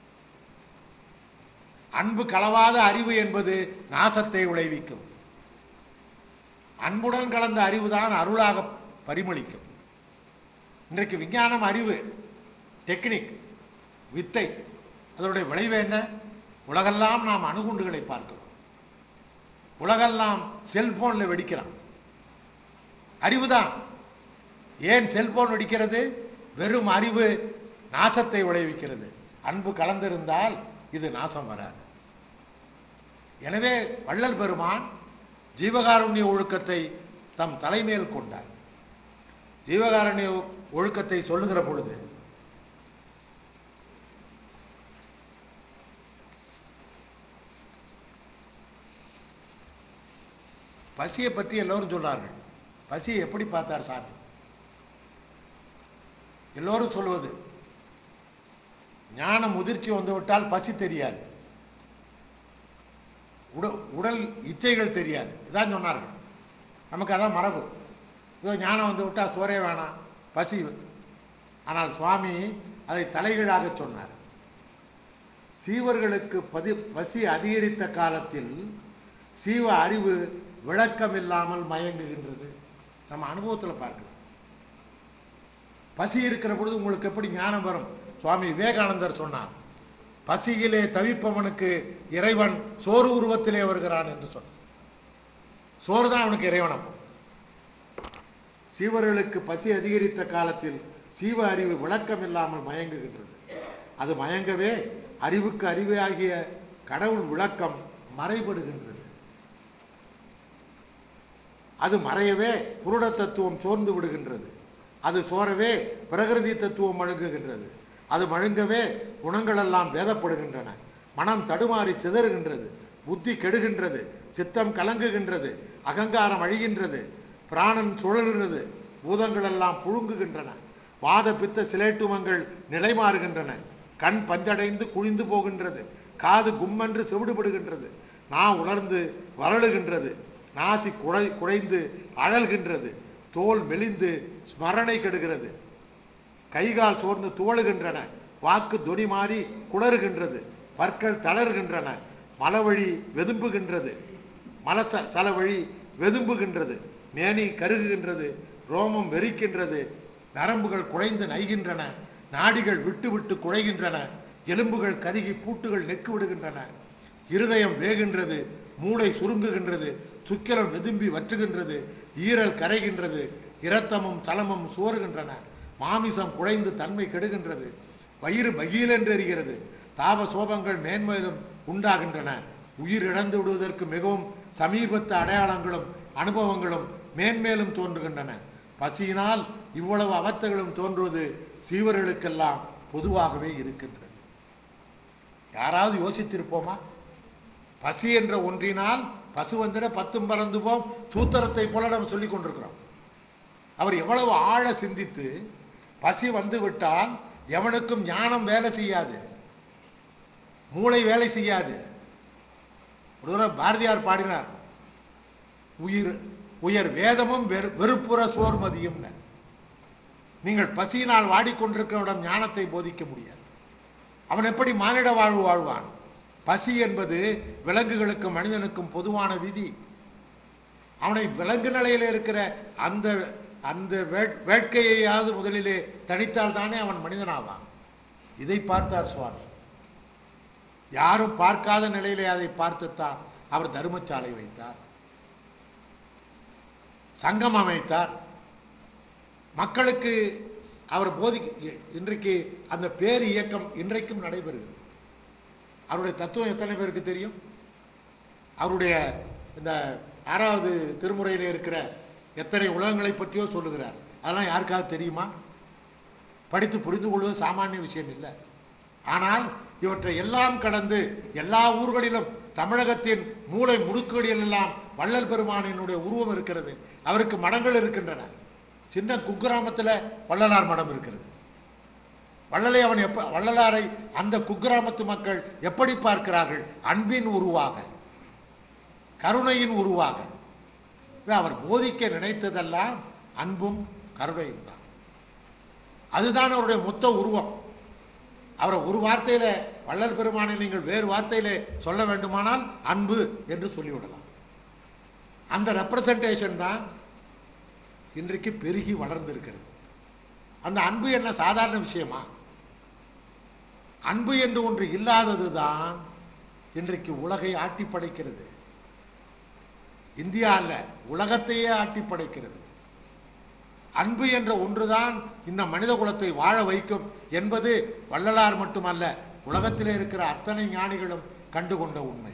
அன்பு கலவாத அறிவு என்பது நாசத்தை விளைவிக்கும் அன்புடன் கலந்த அறிவுதான் அருளாக பரிமளிக்கும் இன்றைக்கு விஞ்ஞானம் அறிவு டெக்னிக் வித்தை அதனுடைய விளைவு என்ன உலகெல்லாம் நாம் அணுகுண்டுகளை பார்க்கிறோம் உலகெல்லாம் செல்போனில் வெடிக்கிறான் அறிவுதான் ஏன் செல்போன் வெடிக்கிறது வெறும் அறிவு நாசத்தை விளைவிக்கிறது அன்பு கலந்திருந்தால் இது நாசம் வராது எனவே வள்ளல் பெருமான் ஜீவகாருண்ய ஒழுக்கத்தை தம் தலைமையில் கொண்டார் ஜீவகாருண்ய ஒழுக்கத்தை சொல்லுகிற பொழுது பசியை பற்றி எல்லோரும் சொல்றார்கள் பசியை எப்படி பார்த்தார் சாமி எல்லோரும் சொல்வது ஞான முதிர்ச்சி வந்துவிட்டால் பசி தெரியாது உட உடல் இச்சைகள் தெரியாது இதான் சொன்னார்கள் நமக்கு அதான் மரபு ஏதோ ஞானம் வந்து விட்டால் சோறே வேணாம் பசி ஆனால் சுவாமி அதை தலைகீழாக சொன்னார் சீவர்களுக்கு பதி பசி அதிகரித்த காலத்தில் சீவ அறிவு விளக்கம் இல்லாமல் மயங்குகின்றது நம்ம அனுபவத்தில் பார்க்கலாம் பசி இருக்கிற பொழுது உங்களுக்கு எப்படி ஞானம் வரும் சுவாமி விவேகானந்தர் சொன்னார் பசியிலே தவிப்பவனுக்கு இறைவன் சோறு உருவத்திலே வருகிறான் என்று சொன்னார் சோறு தான் அவனுக்கு இறைவனம் சீவர்களுக்கு பசி அதிகரித்த காலத்தில் சீவ அறிவு விளக்கம் இல்லாமல் மயங்குகின்றது அது மயங்கவே அறிவுக்கு அறிவாகிய கடவுள் விளக்கம் மறைபடுகின்றது அது மறையவே புருட தத்துவம் சோர்ந்து விடுகின்றது அது சோரவே பிரகிருதி தத்துவம் மழுங்குகின்றது அது மழுங்கவே குணங்களெல்லாம் வேதப்படுகின்றன மனம் தடுமாறி சிதறுகின்றது புத்தி கெடுகின்றது சித்தம் கலங்குகின்றது அகங்காரம் அழிகின்றது பிராணன் சுழல்கிறது பூதங்களெல்லாம் புழுங்குகின்றன வாத பித்த சிலேட்டுமங்கள் நிலைமாறுகின்றன கண் பஞ்சடைந்து குழிந்து போகின்றது காது கும்மென்று செவிடுபடுகின்றது நா உலர்ந்து வறளுகின்றது நாசி குழை குழைந்து அழல்கின்றது தோல் மெலிந்து ஸ்மரணை கெடுகிறது கைகால் சோர்ந்து துவளுகின்றன வாக்கு தொனி மாறி குளறுகின்றது பற்கள் தளர்கின்றன மலவழி வெதும்புகின்றது மலச சலவழி வெதும்புகின்றது மேனி கருகுகின்றது ரோமம் வெறிக்கின்றது நரம்புகள் குழைந்து நைகின்றன நாடிகள் விட்டு விட்டு குழைகின்றன எலும்புகள் கருகி பூட்டுகள் நெக்கு விடுகின்றன இருதயம் வேகின்றது மூளை சுருங்குகின்றது சுக்கிரம் வெதும்பி வற்றுகின்றது ஈரல் கரைகின்றது இரத்தமும் சலமும் சோறுகின்றன மாமிசம் குழைந்து தன்மை கெடுகின்றது வயிறு பகீலென்று எரிகிறது தாப சோபங்கள் மேன்மேலும் உண்டாகின்றன உயிர் இழந்து விடுவதற்கு மிகவும் சமீபத்து அடையாளங்களும் அனுபவங்களும் மேன்மேலும் தோன்றுகின்றன பசியினால் இவ்வளவு அவத்தைகளும் தோன்றுவது சீவர்களுக்கெல்லாம் பொதுவாகவே இருக்கின்றது யாராவது யோசித்திருப்போமா பசி என்ற ஒன்றினால் பசு வந்திட பத்தும் பறந்து போம் சூத்திரத்தை போல நம்ம சொல்லிக் கொண்டிருக்கிறோம் அவர் எவ்வளவு ஆழ சிந்தித்து பசி வந்து விட்டால் எவனுக்கும் ஞானம் வேலை செய்யாது மூளை வேலை செய்யாது ஒரு தடவை பாரதியார் பாடினார் உயிர் உயர் வேதமும் வெறு வெறுப்புற சோர்மதியும் நீங்கள் பசியினால் வாடிக்கொண்டிருக்கிறவனிடம் ஞானத்தை போதிக்க முடியாது அவன் எப்படி மானிட வாழ்வு வாழ்வான் பசி என்பது விலங்குகளுக்கும் மனிதனுக்கும் பொதுவான விதி அவனை விலங்கு நிலையில் இருக்கிற அந்த அந்த வேட்- வேட்கையையாவது முதலிலே தனித்தால் தானே அவன் மனிதனாவான் இதை பார்த்தார் சுவாமி யாரும் பார்க்காத நிலையிலே அதை பார்த்துத்தான் அவர் தர்மசாலை வைத்தார் சங்கம் அமைத்தார் மக்களுக்கு அவர் போதி இன்றைக்கு அந்த பேர் இயக்கம் இன்றைக்கும் நடைபெறுகிறது அவருடைய தத்துவம் எத்தனை பேருக்கு தெரியும் அவருடைய இந்த ஆறாவது திருமுறையில் இருக்கிற எத்தனை உலகங்களை பற்றியோ சொல்லுகிறார் அதெல்லாம் யாருக்காவது தெரியுமா படித்து புரிந்து கொள்வது சாமானிய விஷயம் இல்லை ஆனால் இவற்றை எல்லாம் கடந்து எல்லா ஊர்களிலும் தமிழகத்தின் மூளை முடுக்குகளில் எல்லாம் வள்ளல் பெருமானினுடைய உருவம் இருக்கிறது அவருக்கு மடங்கள் இருக்கின்றன சின்ன குக்கிராமத்தில் வள்ளலார் மடம் இருக்கிறது வள்ளலை அவன் எப்ப வள்ளலாரை அந்த குக்கிராமத்து மக்கள் எப்படி பார்க்கிறார்கள் அன்பின் உருவாக கருணையின் உருவாக அவர் போதிக்க நினைத்ததெல்லாம் அன்பும் கருணையும் தான் அதுதான் அவருடைய மொத்த உருவம் அவரை ஒரு வார்த்தையில வள்ளல் பெருமானை நீங்கள் வேறு வார்த்தையிலே சொல்ல வேண்டுமானால் அன்பு என்று சொல்லிவிடலாம் அந்த ரெப்ரசன்டேஷன் தான் இன்றைக்கு பெருகி வளர்ந்திருக்கிறது அந்த அன்பு என்ன சாதாரண விஷயமா அன்பு என்று ஒன்று இல்லாதது தான் இன்றைக்கு உலகை ஆட்டி படைக்கிறது இந்தியா அல்ல உலகத்தையே ஆட்டி படைக்கிறது அன்பு என்ற ஒன்றுதான் இந்த மனித குலத்தை வாழ வைக்கும் என்பது வள்ளலார் மட்டுமல்ல உலகத்திலே இருக்கிற அத்தனை ஞானிகளும் கண்டுகொண்ட உண்மை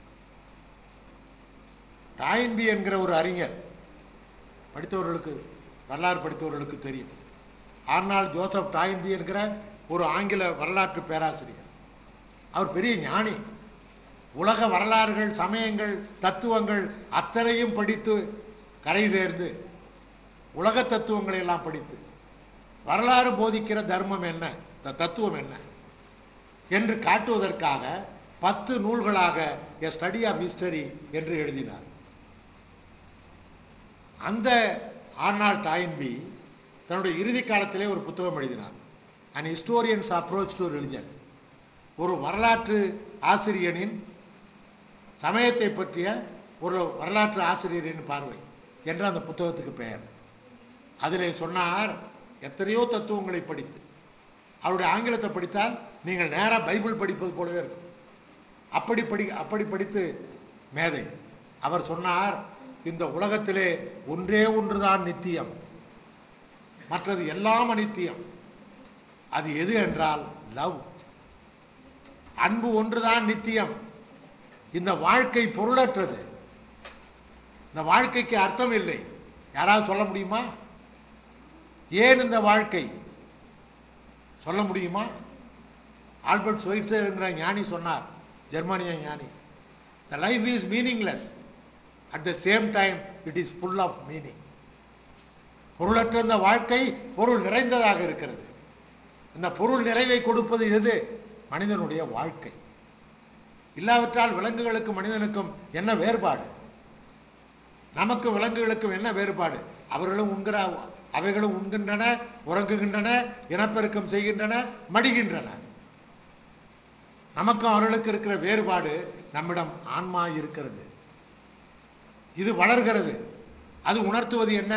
டாயின்பி என்கிற ஒரு அறிஞர் படித்தவர்களுக்கு வரலாறு படித்தவர்களுக்கு தெரியும் ஆர்னால் ஜோசப் டாயின்பி என்கிற ஒரு ஆங்கில வரலாற்று பேராசிரியர் அவர் பெரிய ஞானி உலக வரலாறுகள் சமயங்கள் தத்துவங்கள் அத்தனையும் படித்து கரை தேர்ந்து உலக தத்துவங்களை எல்லாம் படித்து வரலாறு போதிக்கிற தர்மம் என்ன த- தத்துவம் என்ன என்று காட்டுவதற்காக பத்து நூல்களாக எ ஸ்டடி ஆஃப் ஹிஸ்டரி என்று எழுதினார் அந்த ஆர்னால்ட் டாயின்பி தன்னுடைய இறுதி காலத்திலே ஒரு புத்தகம் எழுதினார் and historian's approach to religion ஒரு வரலாற்று ஆசிரியனின் சமயத்தை பற்றிய ஒரு வரலாற்று ஆசிரியரின் பார்வை என்ற அந்த புத்தகத்துக்கு பெயர் அதிலே சொன்னார் எத்தனையோ தத்துவங்களை படித்து அவருடைய ஆங்கிலத்தை படித்தால் நீங்கள் நேராக பைபிள் படிப்பது போலவே இருக்கும் அப்படி படி அப்படி படித்து மேதை அவர் சொன்னார் இந்த உலகத்திலே ஒன்றே ஒன்றுதான் நித்தியம் மற்றது எல்லாம் அனித்தியம் அது எது என்றால் லவ் அன்பு ஒன்றுதான் நித்தியம் இந்த வாழ்க்கை பொருளற்றது இந்த வாழ்க்கைக்கு அர்த்தம் இல்லை யாராவது சொல்ல முடியுமா ஏன் இந்த வாழ்க்கை சொல்ல முடியுமா ஆல்பர்ட் ஸ்வைட்சர் என்கிற ஞானி சொன்னார் ஜெர்மானிய ஞானி the life is meaningless at the same time it is full of meaning பொருளற்ற இந்த வாழ்க்கை பொருள் நிறைந்ததாக இருக்கிறது இந்த பொருள் நிறைவை கொடுப்பது எது மனிதனுடைய வாழ்க்கை இல்லாவிட்டால் விலங்குகளுக்கும் மனிதனுக்கும் என்ன வேறுபாடு நமக்கு விலங்குகளுக்கும் என்ன வேறுபாடு அவர்களும் உண்கிற அவைகளும் உண்கின்றன உறங்குகின்றன இனப்பெருக்கம் செய்கின்றன மடிகின்றன நமக்கும் அவர்களுக்கு இருக்கிற வேறுபாடு நம்மிடம் ஆன்மா இருக்கிறது இது வளர்கிறது அது உணர்த்துவது என்ன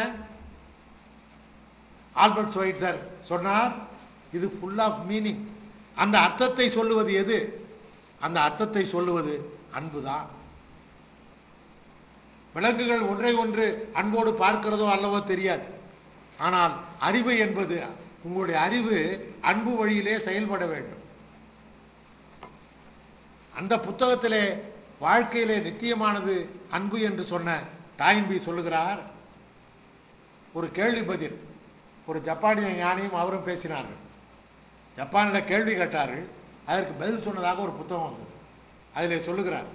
ஆல்பர்ட் ஸ்வைட்சர் சொன்னார் இது ஃபுல் ஆஃப் மீனிங் அந்த அர்த்தத்தை சொல்லுவது எது அந்த அர்த்தத்தை சொல்லுவது அன்புதான் விலங்குகள் ஒன்றை ஒன்று அன்போடு பார்க்கிறதோ அல்லவோ தெரியாது ஆனால் அறிவு என்பது உங்களுடைய அறிவு அன்பு வழியிலே செயல்பட வேண்டும் அந்த புத்தகத்திலே வாழ்க்கையிலே நித்தியமானது அன்பு என்று சொன்ன டாயின்பி சொல்லுகிறார் ஒரு கேள்வி பதில் ஒரு ஜப்பானிய ஞானியும் அவரும் பேசினார்கள் ஜப்பானில் கேள்வி கேட்டார்கள் அதற்கு பதில் சொன்னதாக ஒரு புத்தகம் வந்தது அதிலே சொல்லுகிறார்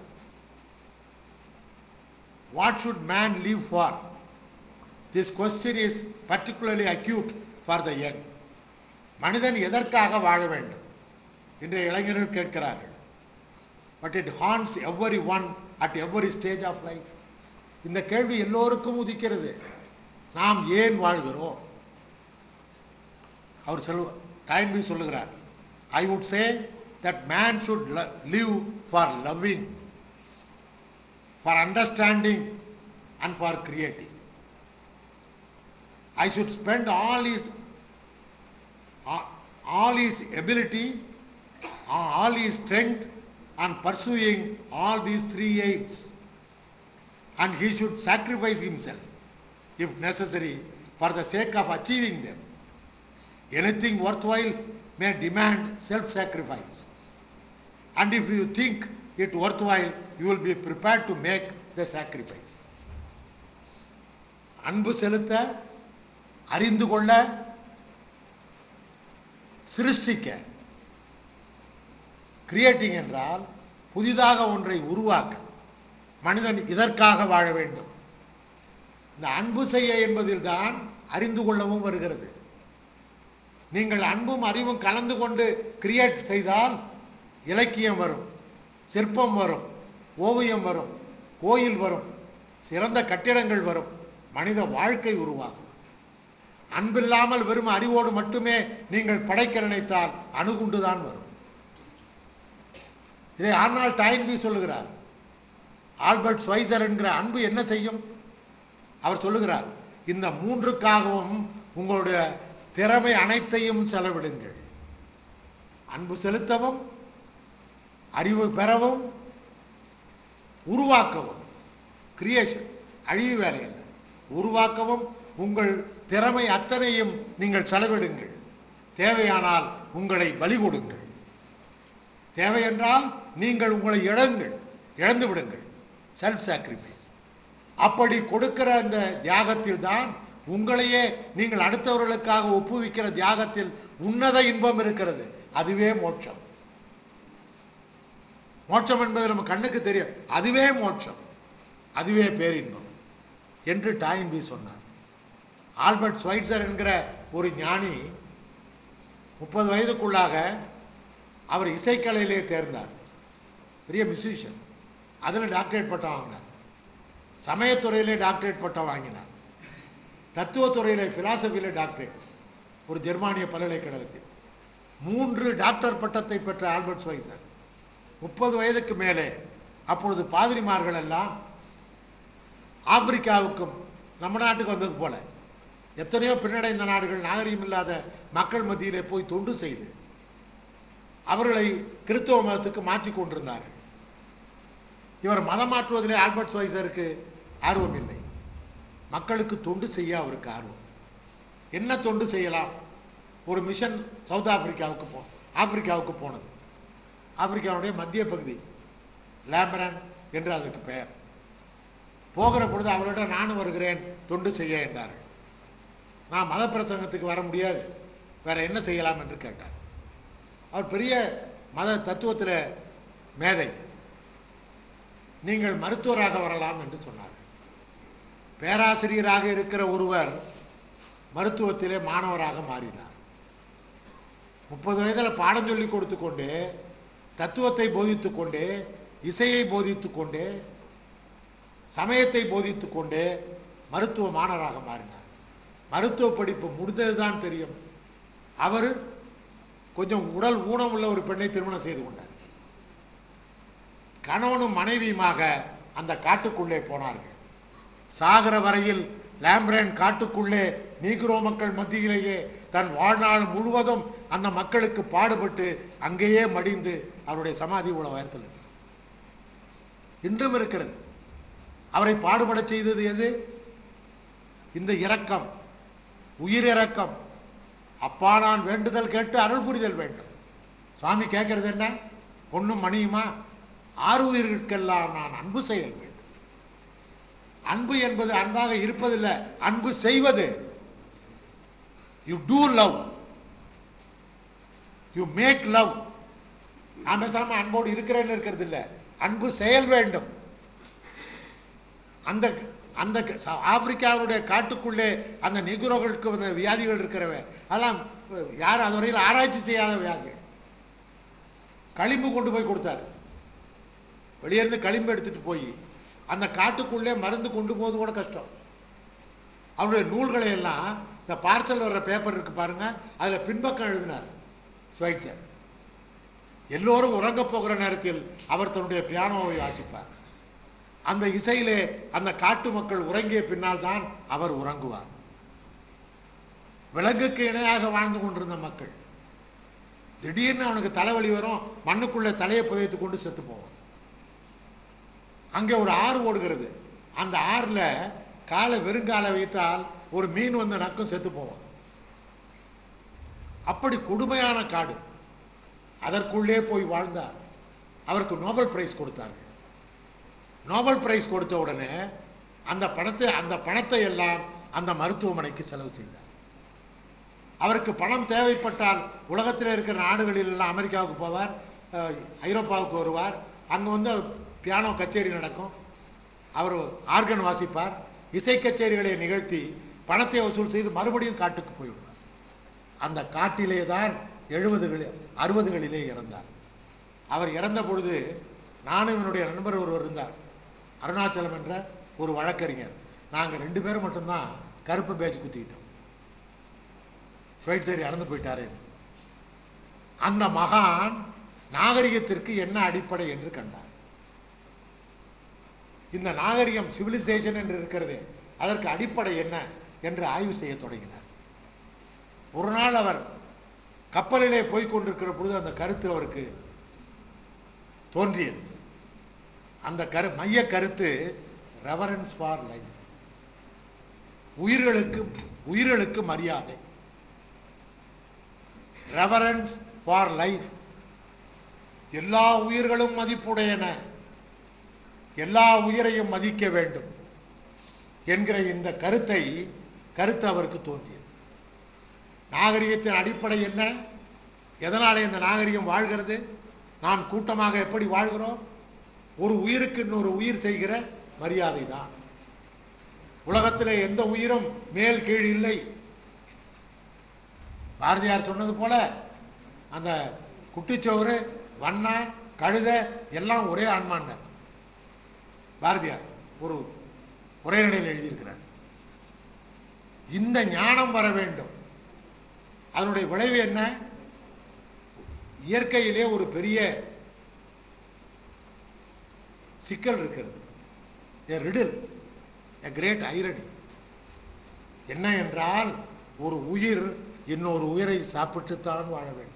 what should man live for this question is particularly acute for the young மனிதன் எதற்காக வாழ வேண்டும் இன்றைய இளைஞர்கள் கேட்கிறார்கள் பட் இட் ஹார்ன்ஸ் every one at every stage of life இந்த கேள்வி எல்லோருக்கும் உதிக்கிறது நாம் ஏன் வாழ்கிறோம் அவர் செல்வ டைன்பி சொல்லுகிறார் I would say that man should live for loving for understanding and for creating I should spend all his all his ability, all his strength on pursuing all these three aims. And he should sacrifice himself, if necessary, for the sake of achieving them. Anything worthwhile may demand self sacrifice. And if you think it worthwhile, you will be prepared to make the sacrifice. அன்பு செலுத்த அறிந்து கொள்ள சிருஷ்டிக்க creating என்றால் புதிதாக ஒன்றை உருவாக்க மனிதன் இதற்காக வாழ வேண்டும் இந்த அன்பு செய்ய என்பதில் தான் அறிந்து கொள்ளவும் வருகிறது நீங்கள் அன்பும் அறிவும் கலந்து கொண்டு கிரியேட் செய்தால் இலக்கியம் வரும் சிற்பம் வரும் ஓவியம் வரும் கோயில் வரும் சிறந்த கட்டிடங்கள் வரும் மனித வாழ்க்கை உருவாகும் அன்பில்லாமல் வெறும் அறிவோடு மட்டுமே நீங்கள் படைக்க நினைத்தால் அணுகுண்டுதான் வரும் இதை ஆர்னால் டைன்பி சொல்லுகிறார் ஆல்பர்ட் ஸ்வைசர் என்கிற அன்பு என்ன செய்யும் அவர் சொல்லுகிறார் இந்த மூன்றுக்காகவும் உங்களுடைய திறமை அனைத்தையும் செலவிடுங்கள் அன்பு செலுத்தவும் அறிவு பெறவும் உருவாக்கவும் கிரியேஷன் அழிவு வேலை அல்ல உருவாக்கவும் உங்கள் திறமை அத்தனையும் நீங்கள் செலவிடுங்கள் தேவையானால் உங்களை பலி கொடுங்கள் தேவை என்றால் நீங்கள் உங்களை இழங்கள் இழந்து விடுங்கள் செல்ஃப் சாக்ரிஃபைஸ் அப்படி கொடுக்கிற அந்த தியாகத்தில் தான் உங்களையே நீங்கள் அடுத்தவர்களுக்காக ஒப்புவிக்கிற தியாகத்தில் உன்னத இன்பம் இருக்கிறது அதுவே மோட்சம் மோட்சம் என்பது நம்ம கண்ணுக்கு தெரியும் அதுவே மோட்சம் அதுவே பேரின்பம் என்று டாயின்பி சொன்னார் ஆல்பர்ட் ஸ்வைட்சர் என்கிற ஒரு ஞானி முப்பது வயதுக்குள்ளாக அவர் இசைக்கலையிலே தேர்ந்தார் பெரிய மியூசிஷியன் அதில் டாக்டரேட் பட்டம் வாங்கினார் சமயத்துறையிலே டாக்டரேட் பட்டம் வாங்கினார் தத்துவத்துறையிலே பிலாசபியிலே டாக்டரேட் ஒரு ஜெர்மானிய பல்கலைக்கழகத்தில் மூன்று டாக்டர் பட்டத்தை பெற்ற ஆல்பர்ட் ஸ்வைசர் முப்பது வயதுக்கு மேலே அப்பொழுது பாதிரிமார்கள் எல்லாம் ஆப்பிரிக்காவுக்கும் நம்ம நாட்டுக்கு வந்தது போல எத்தனையோ பின்னடைந்த நாடுகள் நாகரிகம் இல்லாத மக்கள் மத்தியிலே போய் தொண்டு செய்து அவர்களை கிறிஸ்தவ மதத்துக்கு மாற்றி கொண்டிருந்தார்கள் இவர் மதம் மாற்றுவதிலே ஆல்பர்ட் ஸ்வைசருக்கு ஆர்வம் இல்லை மக்களுக்கு தொண்டு செய்ய அவருக்கு ஆர்வம் என்ன தொண்டு செய்யலாம் ஒரு மிஷன் சவுத் ஆப்பிரிக்காவுக்கு போ ஆப்பிரிக்காவுக்கு போனது ஆப்பிரிக்காவுடைய மத்திய பகுதி லேம்பரன் என்று அதற்கு பெயர் போகிற பொழுது அவரிடம் நானும் வருகிறேன் தொண்டு செய்ய என்றார்கள் நான் மத பிரசங்கத்துக்கு வர முடியாது வேற என்ன செய்யலாம் என்று கேட்டார் அவர் பெரிய மத தத்துவத்தில் மேதை நீங்கள் மருத்துவராக வரலாம் என்று சொன்னார் பேராசிரியராக இருக்கிற ஒருவர் மருத்துவத்திலே மாணவராக மாறினார் முப்பது வயதில் பாடம் சொல்லி கொடுத்து கொண்டு தத்துவத்தை போதித்து கொண்டு இசையை போதித்து கொண்டு சமயத்தை போதித்து கொண்டு மருத்துவ மாணவராக மாறினார் மருத்துவ படிப்பு முடிந்ததுதான் தெரியும் அவர் கொஞ்சம் உடல் ஊனம் உள்ள ஒரு பெண்ணை திருமணம் செய்து கொண்டார் கணவனும் மனைவியுமாக அந்த காட்டுக்குள்ளே போனார்கள் சாகர வரையில் லாம்பிரன் காட்டுக்குள்ளே நீக்ரோ மக்கள் மத்தியிலேயே தன் வாழ்நாள் முழுவதும் அந்த மக்களுக்கு பாடுபட்டு அங்கேயே மடிந்து அவருடைய சமாதி உள்ள உயரத்தில் இருக்கு. இன்றும் இருக்கிறது அவரை பாடுபடச் செய்தது எது இந்த இரக்கம் உயிரிரக்கம் அப்பா நான் வேண்டுதல் கேட்டு அருள் புரிதல் வேண்டும் சுவாமி கேட்கறது என்ன பொண்ணும் மணியுமா ஆறு உயிர்களுக்கெல்லாம் நான் அன்பு செய்ய வேண்டும் அன்பு என்பது அன்பாக இருப்பதில்லை அன்பு செய்வது you do love you make love நான் பேசாம அன்போடு இருக்கிறேன்னு இருக்கிறது இல்லை அன்பு செயல் வேண்டும் அந்த அந்த ச- ஆப்பிரிக்காவுடைய காட்டுக்குள்ளே அந்த நிகுரோகளுக்கு வந்த வியாதிகள் இருக்கிறவ அதெல்லாம் யாரும் அதுவரையில் ஆராய்ச்சி செய்யாத வியாதிகள் களிம்பு கொண்டு போய் கொடுத்தாரு வெளியே இருந்து களிம்பு எடுத்துட்டு போய் அந்த காட்டுக்குள்ளே மருந்து கொண்டு போவது கூட கஷ்டம் அவருடைய நூல்களை எல்லாம் இந்த பார்சல் வர்ற பேப்பர் இருக்கு பாருங்க அதுல பின்பக்கம் எழுதினார் ஸ்வைட்சர் எல்லோரும் உறங்கப் போகிற நேரத்தில் அவர் தன்னுடைய பியானோவை வாசிப்பார் அந்த இசையிலே அந்த காட்டு மக்கள் உறங்கிய பின்னால் தான் அவர் உறங்குவார் விலங்குக்கு இணையாக வாழ்ந்து கொண்டிருந்த மக்கள் திடீர்னு அவனுக்கு தலைவலி வரும் மண்ணுக்குள்ள தலையை புதைத்து கொண்டு செத்து போவான் அங்கே ஒரு ஆறு ஓடுகிறது அந்த ஆறுல காலை வெறுங்காலை வைத்தால் ஒரு மீன் வந்து நக்கும் செத்து போவான் அப்படி கொடுமையான காடு அதற்குள்ளே போய் வாழ்ந்தார் அவருக்கு நோபல் பிரைஸ் கொடுத்தாங்க நோபல் பிரைஸ் கொடுத்த உடனே அந்த பணத்தை அந்த பணத்தை எல்லாம் அந்த மருத்துவமனைக்கு செலவு செய்தார் அவருக்கு பணம் தேவைப்பட்டால் உலகத்தில் இருக்கிற நாடுகளில் எல்லாம் அமெரிக்காவுக்கு போவார் அஹ், ஐரோப்பாவுக்கு வருவார் அங்கே வந்து பியானோ கச்சேரி நடக்கும் அவர் ஆர்கன் வாசிப்பார் இசை கச்சேரிகளை நிகழ்த்தி பணத்தை வசூல் செய்து மறுபடியும் காட்டுக்கு போய்விடுவார் அந்த காட்டிலே தான் எழுபதுகளில் அறுபதுகளிலே இறந்தார் அவர் இறந்த பொழுது நானும் என்னுடைய நண்பர் ஒருவர் இருந்தார் அருணாச்சலம் என்ற ஒரு வழக்கறிஞர் நாங்கள் ரெண்டு பேரும் மட்டும்தான் கருப்பு பேட்ச் குத்திக்கிட்டோம் ஸ்வைட்சர் இறந்து போயிட்டாரு அந்த மகான் நாகரிகத்திற்கு என்ன அடிப்படை என்று கண்டார் இந்த நாகரிகம் சிவிலைசேஷன் என்று இருக்கிறதே அதற்கு அடிப்படை என்ன என்று ஆய்வு செய்ய தொடங்கினார் ஒரு நாள் அவர் கப்பலிலே போய் கொண்டிருக்கிற பொழுது அந்த கருத்து அவருக்கு தோன்றியது அந்த கரு மைய கருத்து ரெவரன்ஸ் ஃபார் லைஃப் உயிர்களுக்கு உயிர்களுக்கு மரியாதை ரெவரன்ஸ் ஃபார் லைஃப் எல்லா உயிர்களும் மதிப்புடையன எல்லா உயிரையும் மதிக்க வேண்டும் என்கிற இந்த கருத்தை கருத்து அவருக்கு தோன்றியது நாகரிகத்தின் அடிப்படை என்ன எதனாலே இந்த நாகரிகம் வாழ்கிறது நாம் கூட்டமாக எப்படி வாழ்கிறோம் ஒரு உயிருக்கு இன்னொரு உயிர் செய்கிற மரியாதை தான் உலகத்திலே எந்த உயிரும் மேல் கீழ் இல்லை பாரதியார் சொன்னது போல அந்த குட்டிச்சோறு வண்ணா கழுத எல்லாம் ஒரே ஆன்மாங்க பாரதியார் ஒரு உரைநடையில் எழுதியிருக்கிறார் இந்த ஞானம் வர வேண்டும் அதனுடைய விளைவு என்ன இயற்கையிலே ஒரு பெரிய சிக்கல் இருக்கிறது a riddle a great irony என்ன என்றால் ஒரு உயிர் இன்னொரு உயிரை சாப்பிட்டுத்தான் வாழ வேண்டும்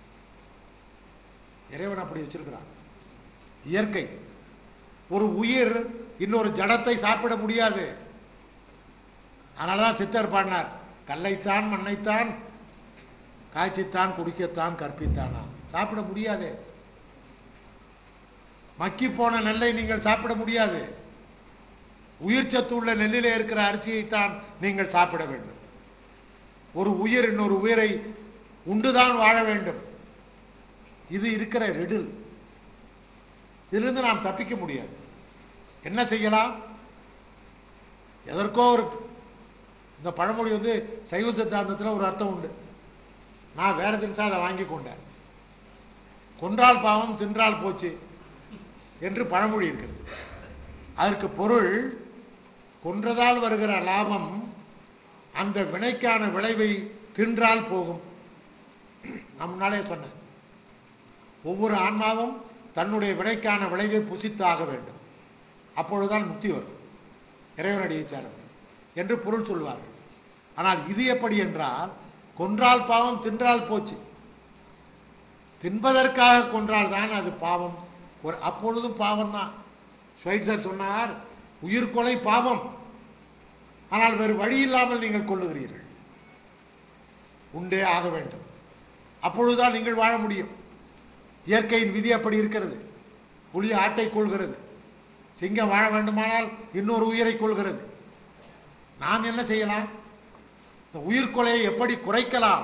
இறைவன் அப்படி வச்சிருக்கிறான் இயற்கை ஒரு உயிர் இன்னொரு ஜடத்தை சாப்பிட முடியாது அதனாலதான் சித்தர் பாடினார் கல்லைத்தான் மண்ணைத்தான் காய்ச்சித்தான் குடிக்கத்தான் கற்பித்தானா சாப்பிட முடியாது மக்கி போன நெல்லை நீங்கள் சாப்பிட முடியாது உயிர் சத்து உள்ள நெல்லிலே இருக்கிற அரிசியைத்தான் நீங்கள் சாப்பிட வேண்டும் ஒரு உயிர் இன்னொரு உயிரை உண்டுதான் வாழ வேண்டும் இது இருக்கிற ரெடில் இதிலிருந்து நாம் தப்பிக்க முடியாது என்ன செய்யலாம் எதற்கோ ஒரு இந்த பழமொழி வந்து சைவ சித்தாந்தத்தில் ஒரு அர்த்தம் உண்டு நான் வேற தினசா அதை வாங்கி கொண்டேன் கொன்றால் பாவம் தின்றால் போச்சு என்று பழமொழி இருக்கிறது அதற்கு பொருள் கொன்றதால் வருகிற லாபம் அந்த வினைக்கான விளைவை தின்றால் போகும் நான் முன்னாலே சொன்னேன் ஒவ்வொரு ஆன்மாவும் தன்னுடைய வினைக்கான விளைவை புசித்து ஆக வேண்டும் அப்பொழுதுதான் முக்தி வரும் இறைவனடியை சேரும் என்று பொருள் சொல்வார்கள் ஆனால் இது எப்படி என்றால் கொன்றால் பாவம் தின்றால் போச்சு தின்பதற்காக கொன்றால் தான் அது பாவம் ஒரு அப்பொழுதும் பாவம் தான் ஸ்வைட்சர் சொன்னார் உயிர் கொலை பாவம் ஆனால் வேறு வழி இல்லாமல் நீங்கள் கொள்ளுகிறீர்கள் உண்டே ஆக வேண்டும் அப்பொழுதுதான் நீங்கள் வாழ முடியும் இயற்கையின் விதி அப்படி இருக்கிறது புலி ஆட்டை கொள்கிறது சிங்கம் வாழ வேண்டுமானால் இன்னொரு உயிரை கொள்கிறது நாம் என்ன செய்யலாம் இந்த உயிர் கொலையை எப்படி குறைக்கலாம்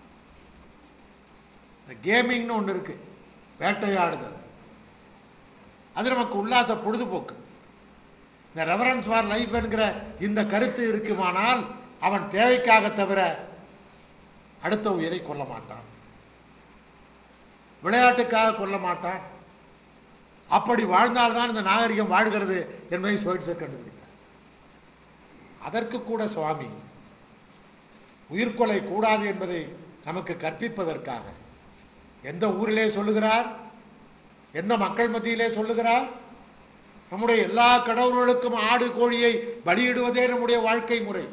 இந்த கேமிங்னு ஒன்று இருக்கு வேட்டையாடுதல் அது நமக்கு உல்லாச பொழுதுபோக்கு இந்த ரெவரன்ஸ் ஃபார் லைஃப் என்கிற இந்த கருத்து இருக்குமானால் அவன் தேவைக்காக தவிர அடுத்த உயிரை கொல்ல மாட்டான் விளையாட்டுக்காக கொல்ல மாட்டான் அப்படி வாழ்ந்தால்தான் இந்த நாகரிகம் வாழ்கிறது என்பதை சோயிட்சர் கண்டுபிடித்தார் அதற்கு கூட சுவாமி உயிர்கொலை கூடாது என்பதை நமக்கு கற்பிப்பதற்காக எந்த ஊரிலே சொல்லுகிறார் எந்த மக்கள் மத்தியிலே சொல்லுகிறார் நம்முடைய எல்லா கடவுள்களுக்கும் ஆடு கோழியை பலியிடுவதே நம்முடைய வாழ்க்கை முறை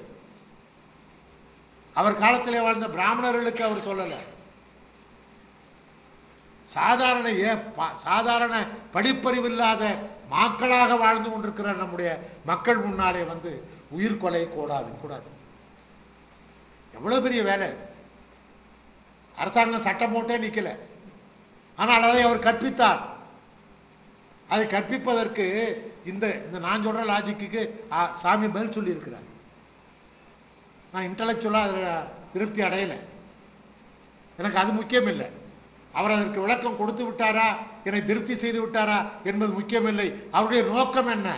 அவர் காலத்திலே வாழ்ந்த பிராமணர்களுக்கு அவர் சொல்லலை சாதாரண ஏ பா- சாதாரண படிப்பறிவு இல்லாத மக்களாக வாழ்ந்து கொண்டிருக்கிற நம்முடைய மக்கள் முன்னாலே வந்து உயிர் கொலை கூடாது கூடாது எவ்வளவு பெரிய வேலை அரசாங்கம் சட்டம் போட்டே நிக்கல ஆனால் அதை அவர் கற்பித்தார் அதை கற்பிப்பதற்கு இந்த இந்த நான் சொல்ற லாஜிக்கு சாமி பதில் சொல்லி இருக்கிறார் நான் இன்டலெக்சுவலா அதில் திருப்தி அடையலை எனக்கு அது முக்கியம் இல்லை அவர் அதற்கு விளக்கம் கொடுத்து விட்டாரா என்னை திருப்தி செய்து விட்டாரா என்பது முக்கியமில்லை அவருடைய நோக்கம் என்ன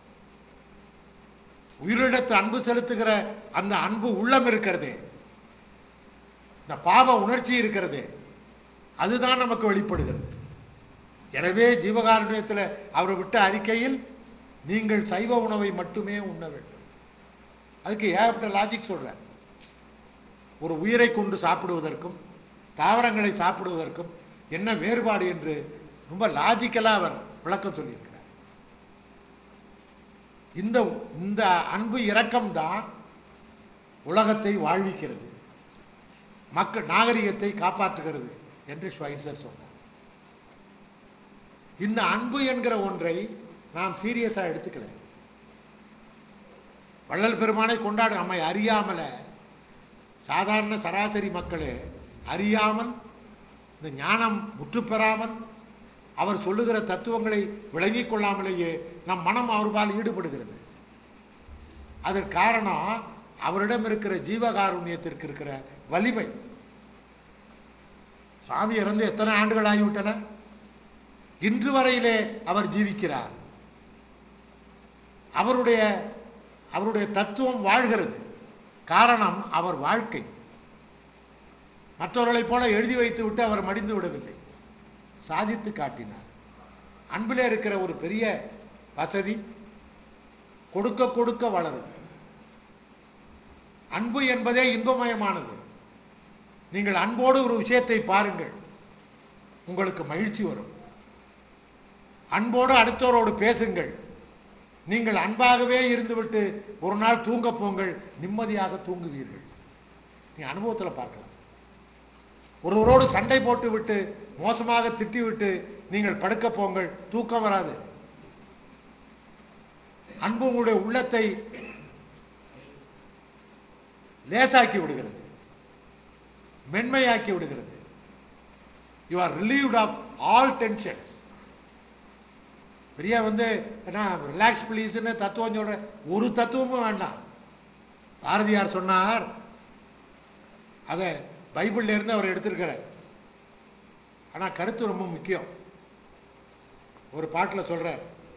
உயிரிழத்து அன்பு செலுத்துகிற அந்த அன்பு உள்ளம் இருக்கிறதே இந்த பாவ உணர்ச்சி இருக்கிறதே அதுதான் நமக்கு வெளிப்படுகிறது எனவே ஜீவகாருண்யத்தில் அவர் விட்ட அறிக்கையில் நீங்கள் சைவ உணவை மட்டுமே உண்ண வேண்டும் அதுக்கு ஏகப்பட்ட லாஜிக் சொல்றார் ஒரு உயிரை கொண்டு சாப்பிடுவதற்கும் தாவரங்களை சாப்பிடுவதற்கும் என்ன வேறுபாடு என்று ரொம்ப லாஜிக்கலாக அவர் விளக்கம் சொல்லியிருக்கிறார் இந்த இந்த அன்பு இரக்கம்தான் உலகத்தை வாழ்விக்கிறது மக்கள் நாகரிகத்தை காப்பாற்றுகிறது என்று ஸ்வைட்சர் சொன்னார் இந்த அன்பு என்கிற ஒன்றை நாம் சீரியஸா எடுத்துக்கல வள்ளல் பெருமானை கொண்டாடு நம்மை அறியாமல சாதாரண சராசரி மக்களே அறியாமல் இந்த ஞானம் முற்று பெறாமல் அவர் சொல்லுகிற தத்துவங்களை விளங்கிக் கொள்ளாமலேயே நம் மனம் அவர்பால் ஈடுபடுகிறது அதற்கு காரணம் அவரிடம் இருக்கிற ஜீவகாருண்யத்திற்கு இருக்கிற வலிமை சாமி இறந்து எத்தனை ஆண்டுகள் ஆகிவிட்டன இன்று வரையிலே அவர் ஜீவிக்கிறார் அவருடைய அவருடைய தத்துவம் வாழ்கிறது காரணம் அவர் வாழ்க்கை மற்றவர்களைப் போல எழுதி வைத்து விட்டு அவர் மடிந்து விடவில்லை சாதித்து காட்டினார் அன்பிலே இருக்கிற ஒரு பெரிய வசதி கொடுக்க கொடுக்க வளரும் அன்பு என்பதே இன்பமயமானது நீங்கள் அன்போடு ஒரு விஷயத்தை பாருங்கள் உங்களுக்கு மகிழ்ச்சி வரும் அன்போடு அடுத்தவரோடு பேசுங்கள் நீங்கள் அன்பாகவே இருந்துவிட்டு ஒரு நாள் தூங்க போங்கள் நிம்மதியாக தூங்குவீர்கள் நீ அனுபவத்தில் பார்க்கலாம் ஒருவரோடு சண்டை போட்டு விட்டு மோசமாக திட்டி விட்டு நீங்கள் படுக்க போங்கள் தூக்கம் வராது அன்பு உங்களுடைய உள்ளத்தை லேசாக்கி விடுகிறது மென்மையாக்கி விடுகிறது you are relieved of all tensions பெரிய வந்து என்ன ரிலாக்ஸ் ப்ளீஸ்னு தத்துவம் சொல்ற ஒரு தத்துவமும் வேண்டாம் பாரதியார் சொன்னார் அதை பைபிள்ல இருந்து அவர் எடுத்திருக்கிறார் ஆனா கருத்து ரொம்ப முக்கியம் ஒரு பாட்டில் சொல்ற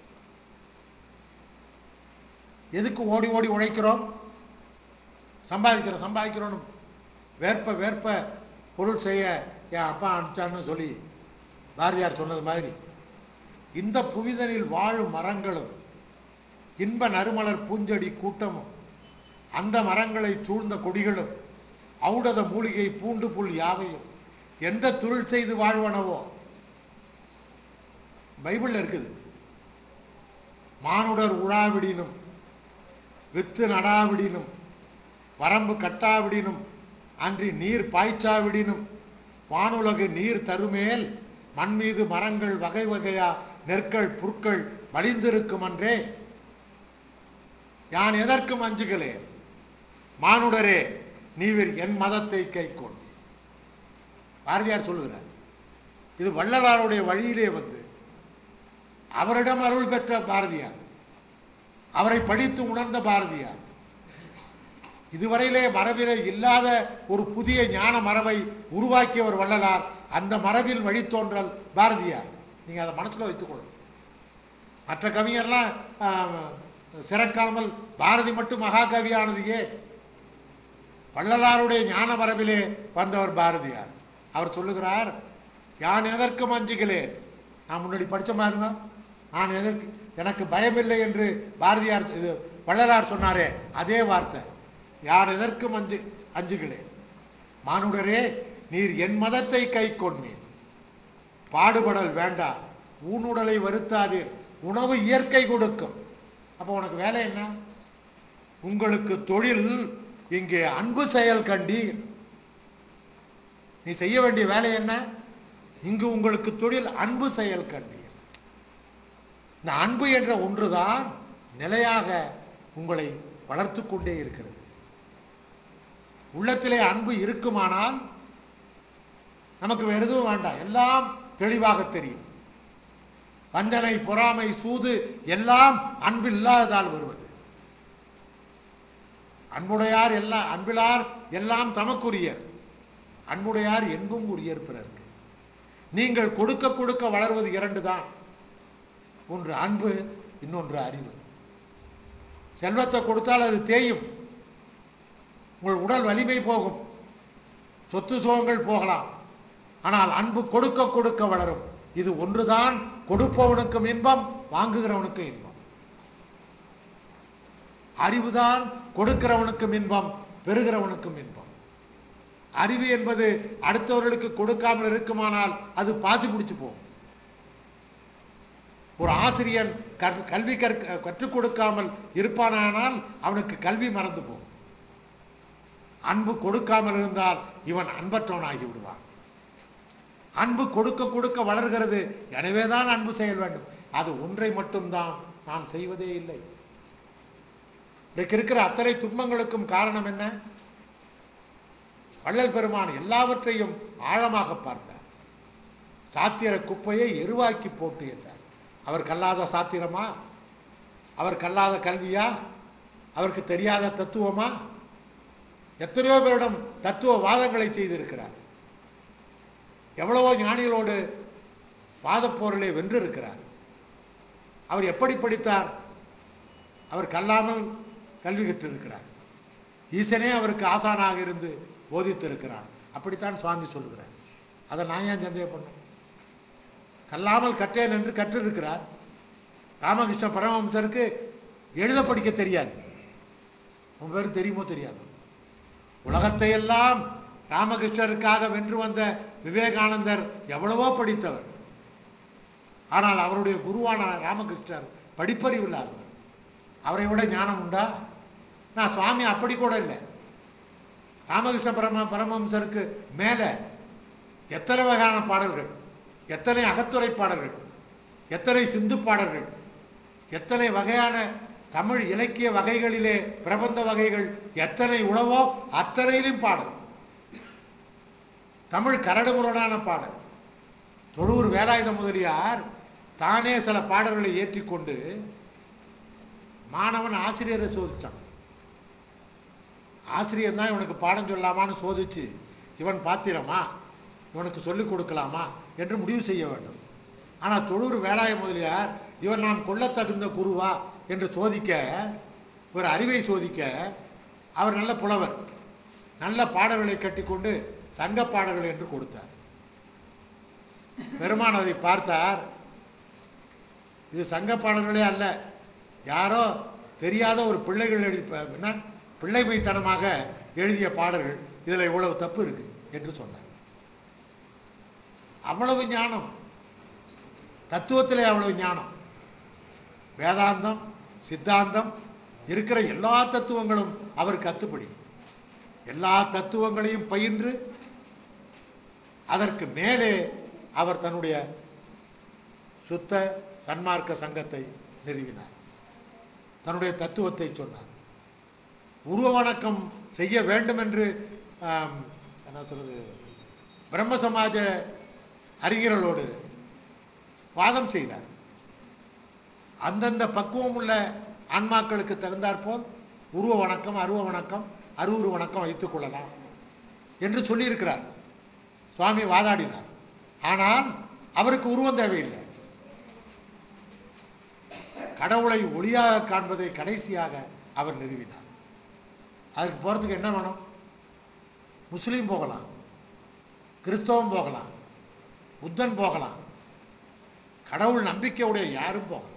எதுக்கு ஓடி ஓடி உழைக்கிறோம் சம்பாதிக்கிறோம் சம்பாதிக்கிறோம் வேர்ப்ப வேர்ப்ப பொருள் செய்ய என் அப்பா அனுப்பிச்சான்னு சொல்லி பாரதியார் சொன்னது மாதிரி இந்த புவிதனில் வாழும் மரங்களும் இன்ப நறுமலர் பூஞ்செடி கூட்டமும் அந்த மரங்களை சூழ்ந்த கொடிகளும் ஔடத மூலிகை பூண்டு புல் யாவையும் எந்த தொழில் செய்து வாழ்வனவோ பைபிள்ல இருக்குது மானுடர் உழாவிடினும் வித்து நடாவிடினும் வரம்பு கட்டாவிடினும் அன்றி நீர் பாய்ச்சாவிடினும் வானுலகு நீர் தருமேல் மண் மீது மரங்கள் வகை வகையா நெற்கள் புற்கள் வலிந்திருக்கும் அன்றே யான் எதற்கும் அஞ்சுகளேன் மானுடரே நீவிர் என் மதத்தை கைக்கொள் பாரதியார் சொல்லுகிறார் இது வள்ளலாருடைய வழியிலே வந்து அவரிடம் அருள் பெற்ற பாரதியார் அவரை படித்து உணர்ந்த பாரதியார் இதுவரையிலே மரபிலே இல்லாத ஒரு புதிய ஞான மரபை உருவாக்கியவர் வள்ளலார் அந்த மரபில் வழித்தோன்றல் பாரதியார் நீங்க அதை மனசுல வைத்துக் கொள்ளணும் மற்ற கவிஞர்லாம் ஆஹ், சிறக்காமல் பாரதி மட்டும் மகாகவியானது ஏன் வள்ளலாருடைய ஞான மரபிலே வந்தவர் பாரதியார் அவர் சொல்லுகிறார் யான் எதற்கும் அஞ்சுகிறேன் நான் முன்னாடி படிச்ச மாதிரி தான் நான் எதற்கு எனக்கு பயமில்லை என்று பாரதியார் இது வள்ளலார் சொன்னாரே அதே வார்த்தை யார் எதற்கும் அஞ்சு அஞ்சுகிறேன் மானுடரே நீர் என் மதத்தை கை கொண்மீன் பாடுபடல் வேண்டாம் ஊனுடலை வருத்தாதீர் உணவு இயற்கை கொடுக்கும் அப்போ உனக்கு வேலை என்ன உங்களுக்கு தொழில் இங்கே அன்பு செயல் கண்டீர் நீ செய்ய வேண்டிய வேலை என்ன இங்கு உங்களுக்கு தொழில் அன்பு செயல் கண்டீர் இந்த அன்பு என்ற ஒன்றுதான் நிலையாக உங்களை வளர்த்து கொண்டே இருக்கிறது உள்ளத்திலே அன்பு இருக்குமானால் நமக்கு வேறு எதுவும் வேண்டாம் எல்லாம் தெளிவாக தெரியும் வஞ்சனை பொறாமை சூது எல்லாம் அன்பு இல்லாததால் வருவது அன்புடையார் எல்லாம் அன்பிலார் எல்லாம் தமக்குரியர் அன்புடையார் என்பும் உரியர் பிறர்க்கு நீங்கள் கொடுக்க கொடுக்க வளர்வது இரண்டு தான் ஒன்று அன்பு இன்னொன்று அறிவு செல்வத்தை கொடுத்தால் அது தேயும் உங்கள் உடல் வலிமை போகும் சொத்து சுகங்கள் போகலாம் ஆனால் அன்பு கொடுக்க கொடுக்க வளரும் இது ஒன்றுதான் கொடுப்பவனுக்கும் இன்பம் வாங்குகிறவனுக்கும் இன்பம் அறிவுதான் கொடுக்கிறவனுக்கும் இன்பம் பெறுகிறவனுக்கும் இன்பம் அறிவு என்பது அடுத்தவர்களுக்கு கொடுக்காமல் இருக்குமானால் அது பாசி பிடிச்சு போகும் ஒரு ஆசிரியன் கற்- கல்வி கற்க கற்றுக் கொடுக்காமல் இருப்பானானால் அவனுக்கு கல்வி மறந்து போகும் அன்பு கொடுக்காமல் இருந்தால் இவன் அன்பற்றவனாகி விடுவான் அன்பு கொடுக்க கொடுக்க வளர்கிறது எனவேதான் அன்பு செயல் வேண்டும் அது ஒன்றை மட்டும்தான் நாம் செய்வதே இல்லை இன்றைக்கு இருக்கிற அத்தனை துன்பங்களுக்கும் காரணம் என்ன வள்ளல் பெருமான் எல்லாவற்றையும் ஆழமாக பார்த்தார் சாத்திர குப்பையை எருவாக்கி போட்டு என்றார் அவர் கல்லாத சாத்திரமா அவர் கல்லாத கல்வியா அவருக்கு தெரியாத தத்துவமா எத்தனையோ பேரிடம் தத்துவ வாதங்களை செய்திருக்கிறார் எவ்வளவோ ஞானிகளோடு வாதப்போரிலே வென்றிருக்கிறார் அவர் எப்படி படித்தார் அவர் கல்லாமல் கல்வி கற்றிருக்கிறார் ஈசனே அவருக்கு ஆசானாக இருந்து போதித்திருக்கிறார் அப்படித்தான் சுவாமி சொல்லுகிறார் அதை நான் ஏன் சந்தேகப்பண்ணேன் கல்லாமல் கற்றேன் என்று கற்றிருக்கிறார் ராமகிருஷ்ண பரமஹம்சருக்கு எழுத படிக்க தெரியாது உன் பேர் தெரியுமோ தெரியாது உலகத்தை எல்லாம் ராமகிருஷ்ணருக்காக வென்று வந்த விவேகானந்தர் எவ்வளவோ படித்தவர் ஆனால் அவருடைய குருவான ராமகிருஷ்ணர் படிப்பறிவு இல்லாதவர் அவரை விட ஞானம் உண்டா நான் சுவாமி அப்படி கூட இல்லை ராமகிருஷ்ண பரம பரமஹம்சருக்கு மேலே எத்தனை வகையான பாடல்கள் எத்தனை அகத்துறை பாடல்கள் எத்தனை சிந்து பாடல்கள் எத்தனை வகையான தமிழ் இலக்கிய வகைகளிலே பிரபந்த வகைகள் எத்தனை உணவோ அத்தனையிலும் பாடல் தமிழ் கரடுமுரடான பாடல் தொழூர் வேலாயுத முதலியார் தானே சில பாடல்களை ஏற்றிக்கொண்டு மாணவன் ஆசிரியரை சோதிச்சான் ஆசிரியர் தான் இவனுக்கு பாடம் சொல்லாமான்னு சோதிச்சு இவன் பாத்திரமா இவனுக்கு சொல்லிக் கொடுக்கலாமா என்று முடிவு செய்ய வேண்டும் ஆனால் தொழூர் வேலாய முதலியார் இவன் நான் கொள்ளத்தகுந்த குருவா என்று சோதிக்க ஒரு அறிவை சோதிக்க அவர் நல்ல புலவர் நல்ல பாடல்களை கட்டிக்கொண்டு சங்க பாடல்கள் என்று கொடுத்தார் பெருமான் அதை பார்த்தார் இது சங்க பாடல்களே அல்ல யாரோ தெரியாத ஒரு பிள்ளைகள் எழுதி ப- என்ன பிள்ளைமைத்தனமாக எழுதிய பாடல்கள் இதில் இவ்வளவு தப்பு இருக்கு என்று சொன்னார் அவ்வளவு ஞானம் தத்துவத்திலே அவ்வளவு ஞானம் வேதாந்தம் சித்தாந்தம் இருக்கிற எல்லா தத்துவங்களும் அவருக்கு அத்துப்படி எல்லா தத்துவங்களையும் பயின்று அதற்கு மேலே அவர் தன்னுடைய சுத்த சன்மார்க்க சங்கத்தை நிறுவினார் தன்னுடைய தத்துவத்தை சொன்னார் உருவ வணக்கம் செய்ய வேண்டும் என்று ஆம், என்ன சொல்றது பிரம்ம சமாஜ அறிஞர்களோடு வாதம் செய்தார் அந்தந்த பக்குவம் உள்ள ஆன்மாக்களுக்கு தகுந்தாற்போல் உருவ வணக்கம் அருவ வணக்கம் அருவுரு வணக்கம் வைத்துக் கொள்ளலாம் என்று சொல்லியிருக்கிறார் சுவாமி வாதாடினார் ஆனால் அவருக்கு உருவம் தேவையில்லை கடவுளை ஒளியாக காண்பதை கடைசியாக அவர் நிறுவினார் அதுக்கு போகிறதுக்கு என்ன வேணும் முஸ்லீம் போகலாம் கிறிஸ்தவம் போகலாம் புத்தன் போகலாம் கடவுள் நம்பிக்கையுடைய யாரும் போகலாம்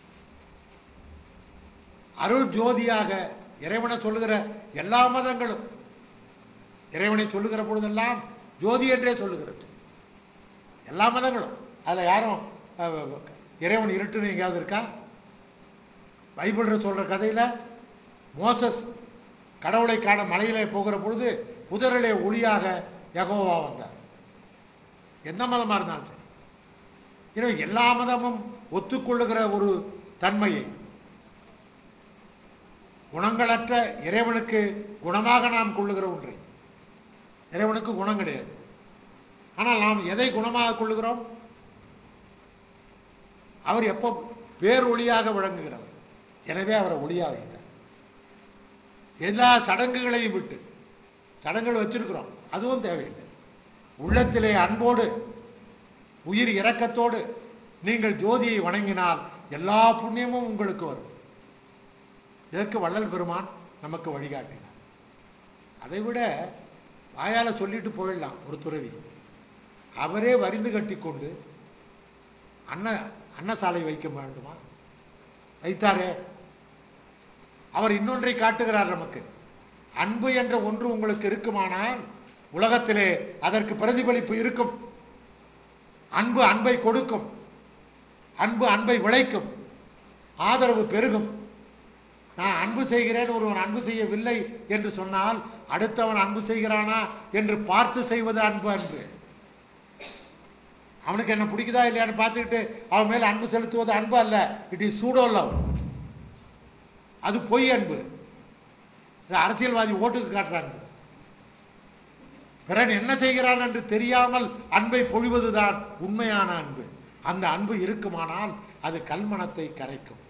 அருள் ஜோதியாக இறைவனை சொல்லுகிற எல்லா மதங்களும் இறைவனை சொல்லுகிற பொழுதெல்லாம் ஜோதி என்றே சொல்லுகிறது எல்லா மதங்களும் அதில் யாரும் அஹ், இறைவன் இருட்டுன்னு எங்கேயாவது இருக்கா பைபிளில் சொல்கிற கதையில் மோசஸ் கடவுளை காண மலையிலே போகிற பொழுது குதிரையிலே ஒளியாக யகோவா வந்தார் எந்த மதமாக இருந்தாலும் சரி எனவே எல்லா மதமும் ஒத்துக்கொள்ளுகிற ஒரு தன்மையை குணங்களற்ற இறைவனுக்கு குணமாக நாம் கொள்ளுகிற ஒன்றை இறைவனுக்கு குணம் கிடையாது ஆனால் நாம் எதை குணமாக கொள்ளுகிறோம் அவர் எப்போ பேரொளியாக விளங்குகிறவர் எனவே அவரை ஒளியாக வைத்தார் எல்லா சடங்குகளையும் விட்டு சடங்குகள் வச்சிருக்கிறோம் அதுவும் தேவையில்லை உள்ளத்திலே அன்போடு உயிர் இரக்கத்தோடு நீங்கள் ஜோதியை வணங்கினால் எல்லா புண்ணியமும் உங்களுக்கு வரும் இதற்கு வள்ளல் பெருமான் நமக்கு வழிகாட்டினார் அதை விட வாயால சொல்லிட்டு போயிடலாம் ஒரு துறவி அவரே வரிந்து கட்டிக்கொண்டு அன்ன அன்னசாலை வைக்க வேண்டுமா வைத்தாரே அவர் இன்னொன்றை காட்டுகிறார் நமக்கு அன்பு என்ற ஒன்று உங்களுக்கு இருக்குமானால் உலகத்திலே அதற்கு பிரதிபலிப்பு இருக்கும் அன்பு அன்பை கொடுக்கும் அன்பு அன்பை விளைக்கும் ஆதரவு பெருகும் நான் அன்பு செய்கிறேன் ஒருவன் அன்பு செய்யவில்லை என்று சொன்னால் அடுத்தவன் அன்பு செய்கிறானா என்று பார்த்து செய்வது அன்பு அன்பு அவனுக்கு என்ன பிடிக்குதா இல்லையான்னு பார்த்துக்கிட்டு அவன் மேல அன்பு செலுத்துவது அன்பு அல்ல இட் இஸ் சூடோ லவ் அது பொய் அன்பு இது அரசியல்வாதி ஓட்டுக்கு காட்டுற அன்பு பிறன் என்ன செய்கிறான் என்று தெரியாமல் அன்பை பொழிவதுதான் உண்மையான அன்பு அந்த அன்பு இருக்குமானால் அது கல்மனத்தை கரைக்கும்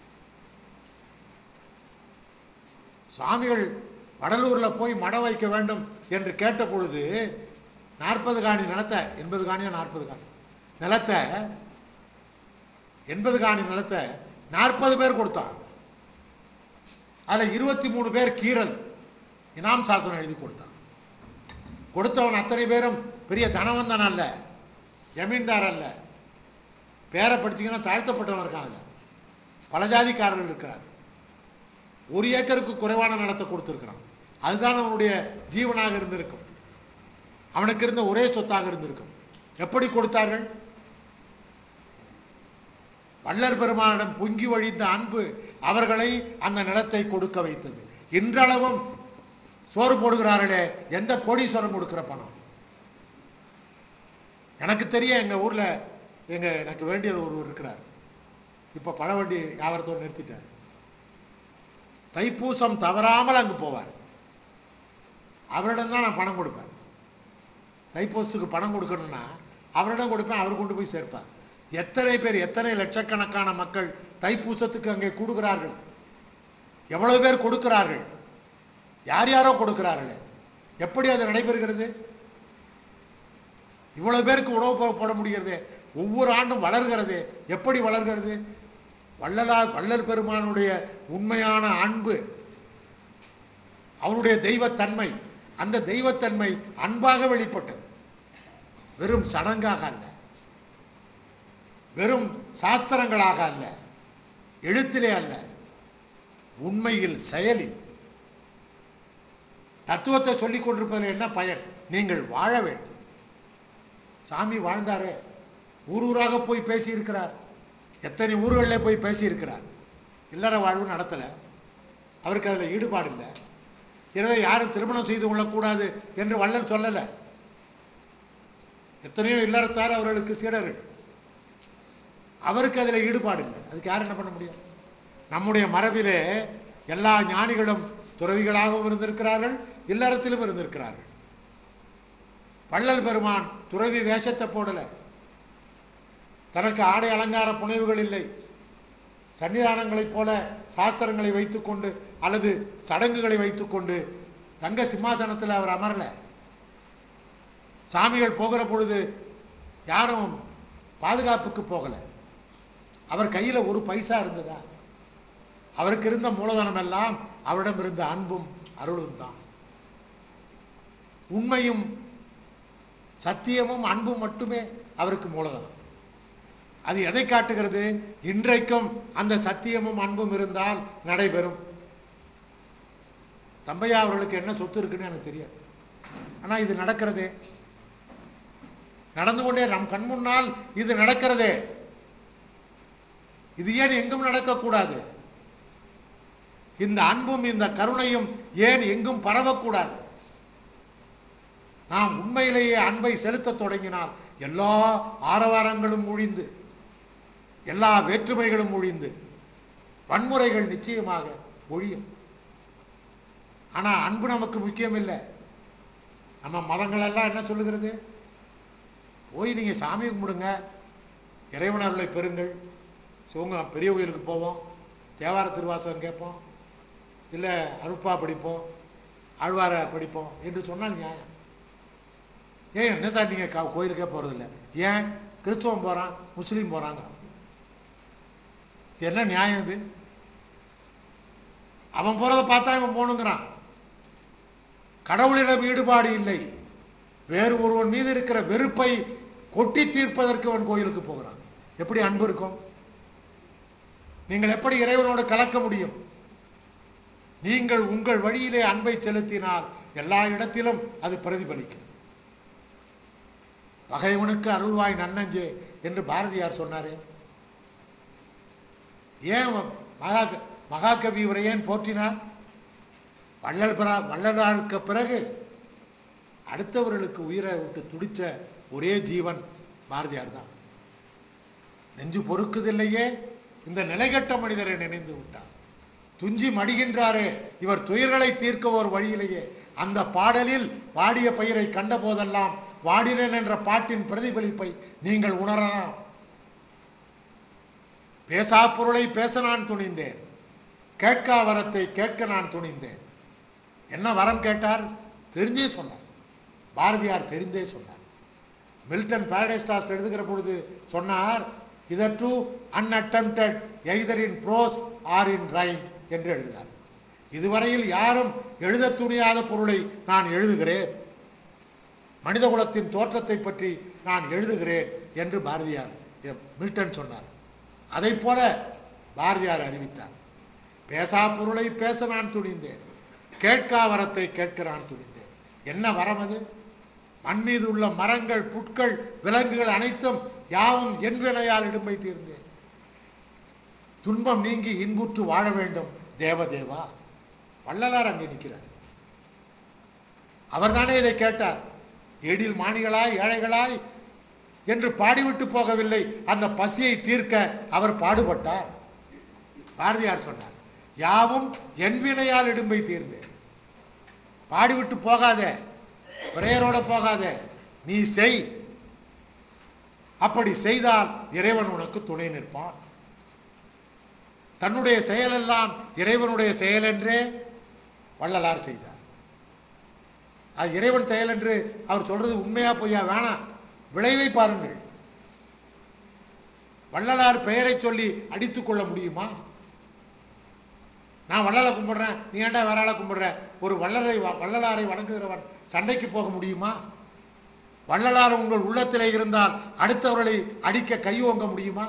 சுவாமிகள் வடலூர்ல போய் மடம் வைக்க வேண்டும் என்று கேட்ட பொழுது நாற்பது காணி நிலத்தை எண்பது காணியா நாற்பது காணி நிலத்தை எண்பது காணி நிலத்தை நாற்பது பேர் கொடுத்தான் அதுல இருபத்தி மூணு பேர் கீரல் இனாம் சாசனம் எழுதி கொடுத்தான் கொடுத்தவன் அத்தனை பேரும் பெரிய தனவந்தன் அல்ல ஜமீன்தார் அல்ல பேரை படிச்சீங்கன்னா தாழ்த்தப்பட்டவன் இருக்காங்க பல ஜாதிக்காரர்கள் இருக்கிறார் ஒரு ஏக்கருக்கு குறைவான நிலத்தை கொடுத்துருக்கிறான் அதுதான் அவனுடைய ஜீவனாக இருந்திருக்கும் அவனுக்கு இருந்த ஒரே சொத்தாக இருந்திருக்கும் எப்படி கொடுத்தார்கள் வள்ளல் பெருமானிடம் பொங்கி வழிந்த அன்பு அவர்களை அந்த நிலத்தை கொடுக்க வைத்தது இன்றளவும் சோறு போடுகிறார்களே எந்த கோடீஸ்வரன் கொடுக்கிற பணம் எனக்கு தெரிய எங்க ஊர்ல எங்க எனக்கு வேண்டிய ஒருவர் இருக்கிறார் இப்ப பழவண்டி வியாபாரத்தோடு நிறுத்திட்டார் தைப்பூசம் தவறாமல் அங்கு போவார் அவரிடம் தான் நான் பணம் கொடுப்பேன் தைப்பூசத்துக்கு பணம் கொடுக்கணும்னா அவரிடம் கொடுப்பேன் அவர் கொண்டு போய் சேர்ப்பார் எத்தனை பேர் எத்தனை லட்சக்கணக்கான மக்கள் தைப்பூசத்துக்கு அங்கே கூடுகிறார்கள் எவ்வளவு பேர் கொடுக்கிறார்கள் யார் யாரோ கொடுக்கிறார்கள் எப்படி அது நடைபெறுகிறது இவ்வளவு பேருக்கு உணவு போ- போட முடிகிறது ஒவ்வொரு ஆண்டும் வளர்கிறது எப்படி வளர்கிறது வள்ளலார் வள்ளல் பெருமானுடைய உண்மையான அன்பு அவருடைய தெய்வத்தன்மை அந்த தெய்வத்தன்மை அன்பாக வெளிப்பட்டது வெறும் சடங்காக அல்ல வெறும் சாஸ்திரங்களாக அல்ல எழுத்திலே அல்ல உண்மையில் செயலில் தத்துவத்தை சொல்லிக் கொண்டிருப்பதில் என்ன பயன் நீங்கள் வாழ வேண்டும் சாமி வாழ்ந்தாரே ஊர் ஊராக போய் பேசியிருக்கிறார் எத்தனை ஊர்களில் போய் பேசியிருக்கிறார் இல்லற வாழ்வு நடத்தலை அவருக்கு அதில் ஈடுபாடு இல்லை எனவே யாரும் திருமணம் செய்து கொள்ளக்கூடாது என்று வள்ளல் சொல்லலை எத்தனையோ இல்லறத்தார் அவர்களுக்கு சீடர்கள் அவருக்கு அதில் ஈடுபாடு இல்லை அதுக்கு யார் என்ன பண்ண முடியும் நம்முடைய மரபிலே எல்லா ஞானிகளும் துறவிகளாகவும் இருந்திருக்கிறார்கள் இல்லறத்திலும் இருந்திருக்கிறார்கள் வள்ளல் பெருமான் துறவி வேஷத்தை போடல தனக்கு ஆடை அலங்கார புனைவுகள் இல்லை சன்னிதானங்களைப் போல சாஸ்திரங்களை வைத்துக்கொண்டு அல்லது சடங்குகளை வைத்துக்கொண்டு தங்க சிம்மாசனத்தில் அவர் அமரல சாமிகள் போகிற பொழுது யாரும் பாதுகாப்புக்கு போகல அவர் கையில் ஒரு பைசா இருந்ததா அவருக்கு இருந்த மூலதனம் எல்லாம் அவரிடம் இருந்த அன்பும் அருளும் தான் உண்மையும் சத்தியமும் அன்பும் மட்டுமே அவருக்கு மூலதனம் அது எதை காட்டுகிறது இன்றைக்கும் அந்த சத்தியமும் அன்பும் இருந்தால் நடைபெறும் தம்பையா அவர்களுக்கு என்ன சொத்து இருக்குன்னு எனக்கு தெரியாது ஆனா இது நடக்கிறதே நடந்து கொண்டே நம் கண் முன்னால் இது நடக்கிறதே இது ஏன் எங்கும் நடக்கக்கூடாது இந்த அன்பும் இந்த கருணையும் ஏன் எங்கும் பரவக்கூடாது நாம் உண்மையிலேயே அன்பை செலுத்தத் தொடங்கினால் எல்லா ஆரவாரங்களும் ஒழிந்து எல்லா வேற்றுமைகளும் ஒழிந்து வன்முறைகள் நிச்சயமாக ஒழியும் ஆனா அன்பு நமக்கு முக்கியம் இல்லை நம்ம மதங்கள் எல்லாம் என்ன சொல்லுகிறது போய் நீங்க சாமி கும்பிடுங்க இறைவன் அருளை பெறுங்கள் சிவங்க பெரிய கோயிலுக்கு போவோம் தேவார திருவாசகம் கேட்போம் இல்லை அருப்பா படிப்போம் ஆழ்வார படிப்போம் என்று சொன்னால் நியாயம் ஏன் என்ன சார் நீங்கள் கா கோயிலுக்கே போகிறதில்ல ஏன் கிறிஸ்துவம் போகிறான் முஸ்லீம் போகிறாங்க என்ன நியாயம் இது அவன் போகிறத பார்த்தா இவன் போகணுங்கிறான் கடவுளிடம் ஈடுபாடு இல்லை வேறு ஒருவன் மீது இருக்கிற வெறுப்பை கொட்டி தீர்ப்பதற்கு அவன் கோயிலுக்கு போகிறான் எப்படி அன்பு இருக்கும் நீங்கள் எப்படி இறைவனோடு கலக்க முடியும் நீங்கள் உங்கள் வழியிலே அன்பை செலுத்தினால் எல்லா இடத்திலும் அது பிரதிபலிக்கும் பகைவனுக்கு அருள்வாய் நன்னஞ்சே என்று பாரதியார் சொன்னாரே ஏன் மகா மகாகவி இவரை ஏன் போற்றினார் வள்ளல் பெறா வள்ளலாருக்கு பிறகு அடுத்தவர்களுக்கு உயிரை விட்டு துடிச்ச ஒரே ஜீவன் பாரதியார் தான் நெஞ்சு பொறுக்குதில்லையே இந்த நிலைகட்ட மனிதரை நினைந்து விட்டார் துஞ்சி மடிகின்றாரே இவர் துயர்களை தீர்க்க ஒரு வழியிலேயே அந்த பாடலில் வாடிய பயிரை கண்ட போதெல்லாம் வாடினேன் என்ற பாட்டின் பிரதிபலிப்பை நீங்கள் உணரலாம் பேசா பொருளை பேச நான் துணிந்தேன் கேட்கா வரத்தை கேட்க நான் துணிந்தேன் என்ன வரம் கேட்டார் தெரிஞ்சே சொன்னார் பாரதியார் தெரிந்தே சொன்னார் மில்டன் பாரடைஸ் லாஸ்ட் எழுதுகிற பொழுது சொன்னார் hitherto unattempted either in prose or in rhyme என்று எழுதினார் இதுவரையில் யாரும் எழுத துணியாத பொருளை நான் எழுதுகிறேன் மனித குலத்தின் தோற்றத்தை பற்றி நான் எழுதுகிறேன் என்று பாரதியார் எ- மில்டன் சொன்னார் அதைப் போல பாரதியார் அறிவித்தார் பேசா பொருளை பேச நான் துணிந்தேன் கேட்கா வரத்தை கேட்க நான் துணிந்தேன் என்ன வரம் அது மண் மீது உள்ள மரங்கள் புட்கள் விலங்குகள் அனைத்தும் யாவும் என் வினையால் இடும்பை தீர்ந்தேன் துன்பம் நீங்கி இன்புற்று வாழ வேண்டும் தேவதேவா வள்ளலார் அங்கே நிற்கிறார் அவர்தானே இதை கேட்டார் எடில் மாணிகளாய் ஏழைகளாய் என்று பாடிவிட்டு போகவில்லை அந்த பசியை தீர்க்க அவர் பாடுபட்டார் பாரதியார் சொன்னார் யாவும் என் வினையால் இடும்பை தீர்ந்தேன் பாடிவிட்டு போகாதே பிரேயரோட போகாதே நீ செய் அப்படி செய்தால் இறைவன் உனக்கு துணை நிற்பான் தன்னுடைய செயலெல்லாம் இறைவனுடைய செயல் என்றே வள்ளலார் செய்தார் அது இறைவன் செயல் என்று அவர் சொல்றது உண்மையா பொய்யா வேணாம் விளைவை பாருங்கள் வள்ளலார் பெயரை சொல்லி அடித்துக் கொள்ள முடியுமா நான் வள்ளலை கும்பிடுறேன் நீ ஏன்டா வேற ஆளை கும்பிடுற ஒரு வள்ளலை வள்ளலாரை வணங்குகிறவன் சண்டைக்கு போக முடியுமா வள்ளலார் உங்கள் உள்ளத்திலே இருந்தால் அடுத்தவர்களை அடிக்க கை ஓங்க முடியுமா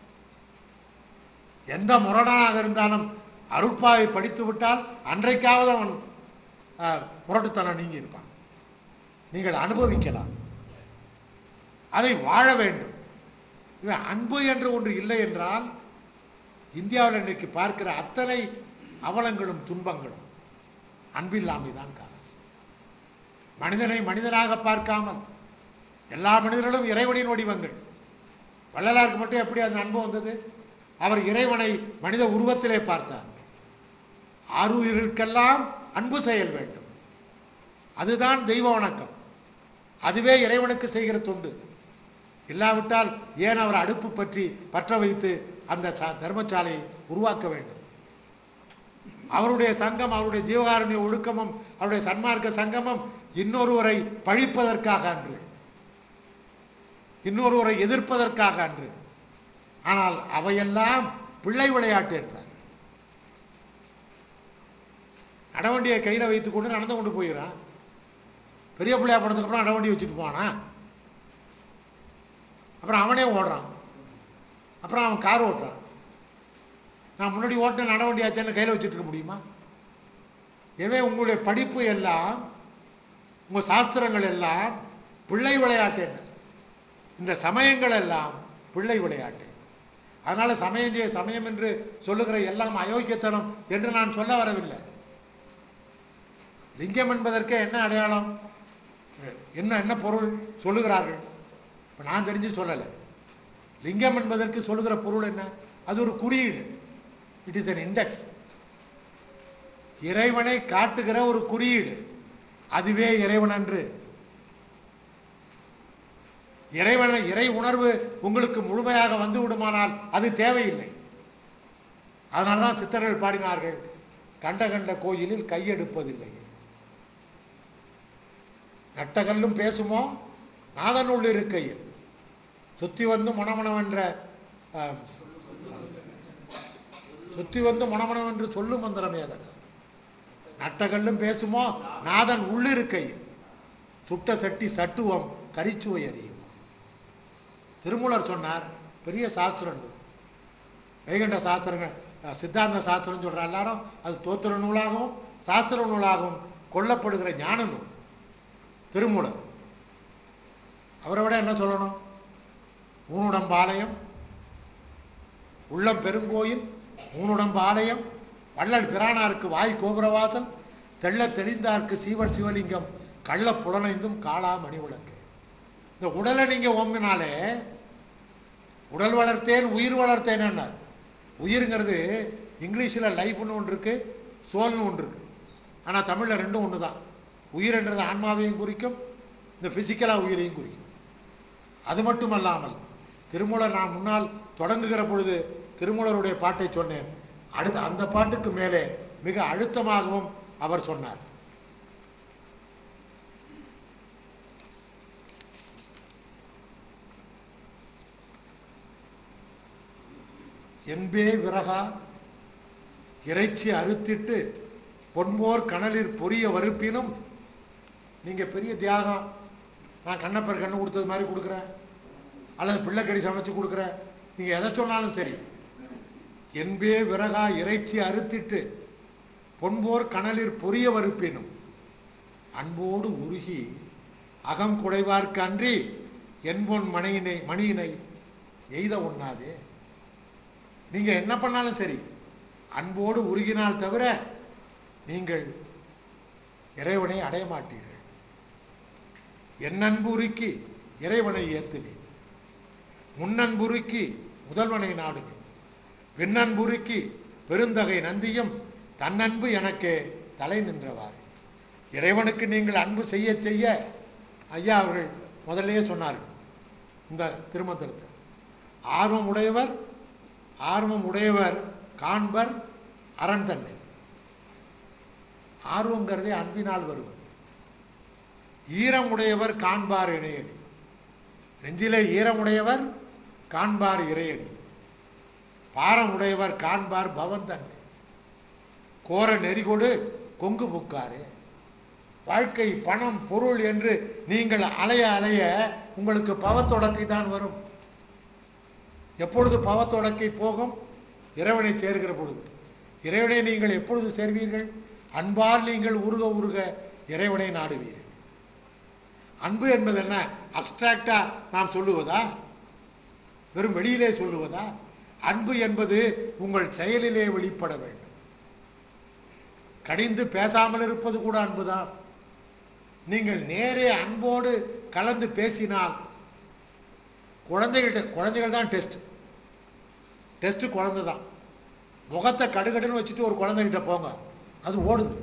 எந்த முரடனாக இருந்தாலும் அருட்பாவை படித்து விட்டால் அன்றைக்காவது அவன் அஹ், முரட்டுத்தனம் நீங்கி இருப்பான் நீங்கள் அனுபவிக்கலாம் அதை வாழ வேண்டும் இவன் அன்பு என்று ஒன்று இல்லை என்றால் இந்தியாவில் இன்றைக்கு பார்க்கிற அத்தனை அவலங்களும் துன்பங்களும் அன்பில்லாமை தான் காரணம் மனிதனை மனிதனாக பார்க்காமல் எல்லா மனிதர்களும் இறைவனின் வடிவங்கள் வள்ளலாருக்கு மட்டும் எப்படி அந்த அன்பு வந்தது அவர் இறைவனை மனித உருவத்திலே பார்த்தார் ஆறுயிர்களுக்கெல்லாம் அன்பு செயல் வேண்டும் அதுதான் தெய்வ வணக்கம் அதுவே இறைவனுக்கு செய்கிற தொண்டு இல்லாவிட்டால் ஏன் அவர் அடுப்பு பற்றி பற்ற வைத்து அந்த ச- தர்மசாலையை உருவாக்க வேண்டும் அவருடைய சங்கம் அவருடைய ஜீவகாருண்ய ஒழுக்கமும் அவருடைய சன்மார்க்க சங்கமம் இன்னொருவரை பழிப்பதற்காக அன்று இன்னொருவரை எதிர்ப்பதற்காக அன்று ஆனால் அவையெல்லாம் பிள்ளை விளையாட்டு என்றார் நடவண்டியை கையில் வைத்துக்கொண்டு நடந்து கொண்டு போயிடறான் பெரிய பிள்ளையா போனதுக்கு அப்புறம் நடவண்டி வச்சுட்டு போவானா அப்புறம் அவனே ஓடுறான் அப்புறம் அவன் கார் ஓட்டுறான் நான் முன்னாடி ஓட்டின நடவண்டி ஆச்சேன்னு கையில் வச்சுட்டு இருக்க முடியுமா எனவே உங்களுடைய படிப்பு எல்லாம் உங்கள் சாஸ்திரங்கள் எல்லாம் பிள்ளை விளையாட்டு என்ன இந்த சமயங்கள் எல்லாம் பிள்ளை விளையாட்டு அதனால சமயம் செய்ய சமயம் என்று சொல்லுகிற எல்லாம் அயோக்கியத்தனம் என்று நான் சொல்ல வரவில்லை லிங்கம் என்பதற்கே என்ன அடையாளம் என்ன என்ன பொருள் சொல்லுகிறார்கள் இப்போ நான் தெரிஞ்சு சொல்லலை லிங்கம் என்பதற்கு சொல்லுகிற பொருள் என்ன அது ஒரு குறியீடு இட் இஸ் an இண்டெக்ஸ் இறைவனை காட்டுகிற ஒரு குறியீடு அதுவே இறைவன் அன்று இறைவனை இறை உணர்வு உங்களுக்கு முழுமையாக வந்து விடுமானால் அது தேவையில்லை அதனால தான் சித்தர்கள் பாடினார்கள் கண்ட கண்ட கோயிலில் கையெடுப்பதில்லை நட்டகல்லும் பேசுமோ நாதனுள் இருக்கையில் சுத்தி வந்து மணமணவென்ற ஆம், சுத்தி வந்து மணமணம் என்று சொல்லும் மந்திரமே அதன் நட்டகல்லும் பேசுமோ நாதன் உள்ளிருக்கையில் சுட்ட சட்டி சட்டுவம் கரிச்சுவை அறியும் திருமூலர் சொன்னார் பெரிய சாஸ்திரம் நூல். வைகண்ட சாஸ்திரங்கள் அஹ், சித்தாந்த சாஸ்திரம் சொல்ற எல்லாரும் அது தோத்திர நூலாகவும் சாஸ்திர நூலாகவும் கொல்லப்படுகிற ஞான நூல் திருமூலர் அவரை விட என்ன சொல்லணும் ஊனுடம்பாளையம் உள்ளம் பெருங்கோயில் ஊனுடம்பாளையம் வள்ளல் பிரானாருக்கு வாய் கோபுரவாசல் தெள்ளத் தெளிந்தார்க்கு சீவர் சிவலிங்கம் கள்ள புலனைந்தும் காளா மணி விளக்கு இந்த உடலை நீங்க ஓம்பினாலே உடல் வளர்த்தேன் உயிர் வளர்த்தேன் என்னார் உயிருங்கிறது இங்கிலீஷில் லைஃப்னு ஒன்று இருக்கு சோல்னு ஒன்று இருக்கு ஆனால் தமிழில் ரெண்டும் ஒன்று தான் உயிர்ன்றது ஆன்மாவையும் குறிக்கும் இந்த ஃபிசிக்கலாக உயிரையும் குறிக்கும் அது மட்டுமல்லாமல் திருமூலர் நான் முன்னால் தொடங்குகிற பொழுது திருமூலருடைய பாட்டை சொன்னேன் அடுத்து அந்த பாட்டுக்கு மேலே மிக அழுத்தமாகவும் அவர் சொன்னார் என்பே விறகா இறைச்சி அறுத்திட்டு பொன்போர் கனலில் பொரிய வறுப்பினும் நீங்க பெரிய தியாகம் நான் கண்ணப்பர் கண்ணு கொடுத்தது மாதிரி கொடுக்குறேன் அல்லது பிள்ளைக்கறி சமைச்சு கொடுக்குறேன் நீங்க எதை சொன்னாலும் சரி என்பே விறகா இறைச்சி அறுத்திட்டு பொன்போர் கனலில் பொரிய வறுப்பினும் அன்போடு உருகி அகம் குடைவார்க்கு அன்றி என்பொன் மணியினை மணியினை எய்த ஒண்ணாதே நீங்க என்ன பண்ணாலும் சரி அன்போடு உருகினால் தவிர நீங்கள் இறைவனை அடைய மாட்டீர்கள் என் அன்பு உருக்கி இறைவனை ஏத்துவேன் முன்னன்புருக்கி முதல்வனை நாடுவேன் விண்ணன்புருக்கி பெருந்தகை நந்தியும் தன்னன்பு எனக்கு தலை நின்றவாறு இறைவனுக்கு நீங்கள் அன்பு செய்ய செய்ய ஐயா அவர்கள் முதல்லயே சொன்னார்கள் இந்த திருமந்திரத்தை ஆர்வம் உடையவர் ஆர்வம் உடையவர் காண்பர் அரண் தன்னை ஆர்வங்கிறதே அன்பினால் வருவது ஈரம் உடையவர் காண்பார் இணையடி நெஞ்சிலே ஈரமுடையவர் காண்பார் இறையடி பாரம் உடையவர் காண்பார் பவன் தன்னை கோர நெறிகொடு கொங்கு புக்காரே வாழ்க்கை பணம் பொருள் என்று நீங்கள் அலைய அலைய உங்களுக்கு பவத்தொடக்கை தான் வரும் எப்பொழுது பவத்தொடக்கை போகும் இறைவனை சேர்கிற பொழுது இறைவனை நீங்கள் எப்பொழுது சேர்வீர்கள் அன்பால் நீங்கள் உருக உருக இறைவனை நாடுவீர்கள் அன்பு என்பது என்ன அப்டிராக்டா நாம் சொல்லுவதா வெறும் வெளியிலே சொல்லுவதா அன்பு என்பது உங்கள் செயலிலே வெளிப்பட வேண்டும் கடிந்து பேசாமல் இருப்பது கூட அன்புதான் நீங்கள் நேரே அன்போடு கலந்து பேசினால் குழந்தைகிட்ட குழந்தைகள் தான் டெஸ்ட் டெஸ்ட் குழந்தை தான் முகத்தை கடுகடுன்னு வச்சுட்டு ஒரு குழந்தைகிட்ட போங்க அது ஓடுது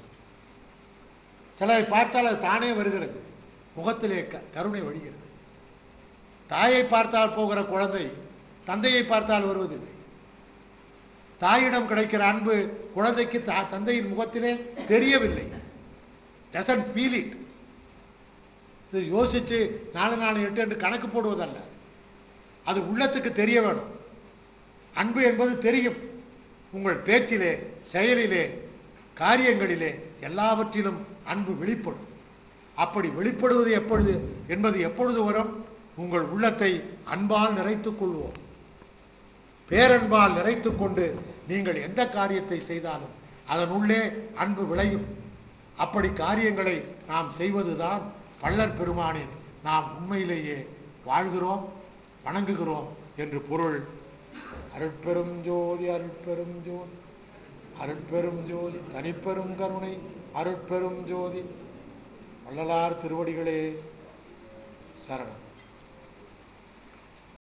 சிலரை பார்த்தால் அது தானே வருகிறது முகத்திலே க கருணை வழிகிறது தாயை பார்த்தால் போகிற குழந்தை தந்தையை பார்த்தால் வருவதில்லை தாயிடம் கிடைக்கிற அன்பு குழந்தைக்கு தா தந்தையின் முகத்திலே தெரியவில்லை டசன்ட் ஃபீல் இட் இது யோசித்து நாலு நாலு எட்டு என்று கணக்கு போடுவதல்ல அது உள்ளத்துக்கு தெரிய வேணும் அன்பு என்பது தெரியும் உங்கள் பேச்சிலே செயலிலே காரியங்களிலே எல்லாவற்றிலும் அன்பு வெளிப்படும் அப்படி வெளிப்படுவது எப்பொழுது என்பது எப்பொழுது வரும் உங்கள் உள்ளத்தை அன்பால் நிறைத்துக் கொள்வோம் பேரன்பால் நிறைத்துக் கொண்டு நீங்கள் எந்த காரியத்தை செய்தாலும் அதன் உள்ளே அன்பு விளையும் அப்படி காரியங்களை நாம் செய்வதுதான் பள்ளர் பெருமானின் நாம் உண்மையிலேயே வாழ்கிறோம் வணங்குகிறோம் என்று பொருள் அருட்பெரும் ஜோதி அருட்பெரும் ஜோதி அருட்பெரும் ஜோதி தனிப்பெரும் கருணை அருட்பெரும் ஜோதி வள்ளலார் திருவடிகளே சரணம்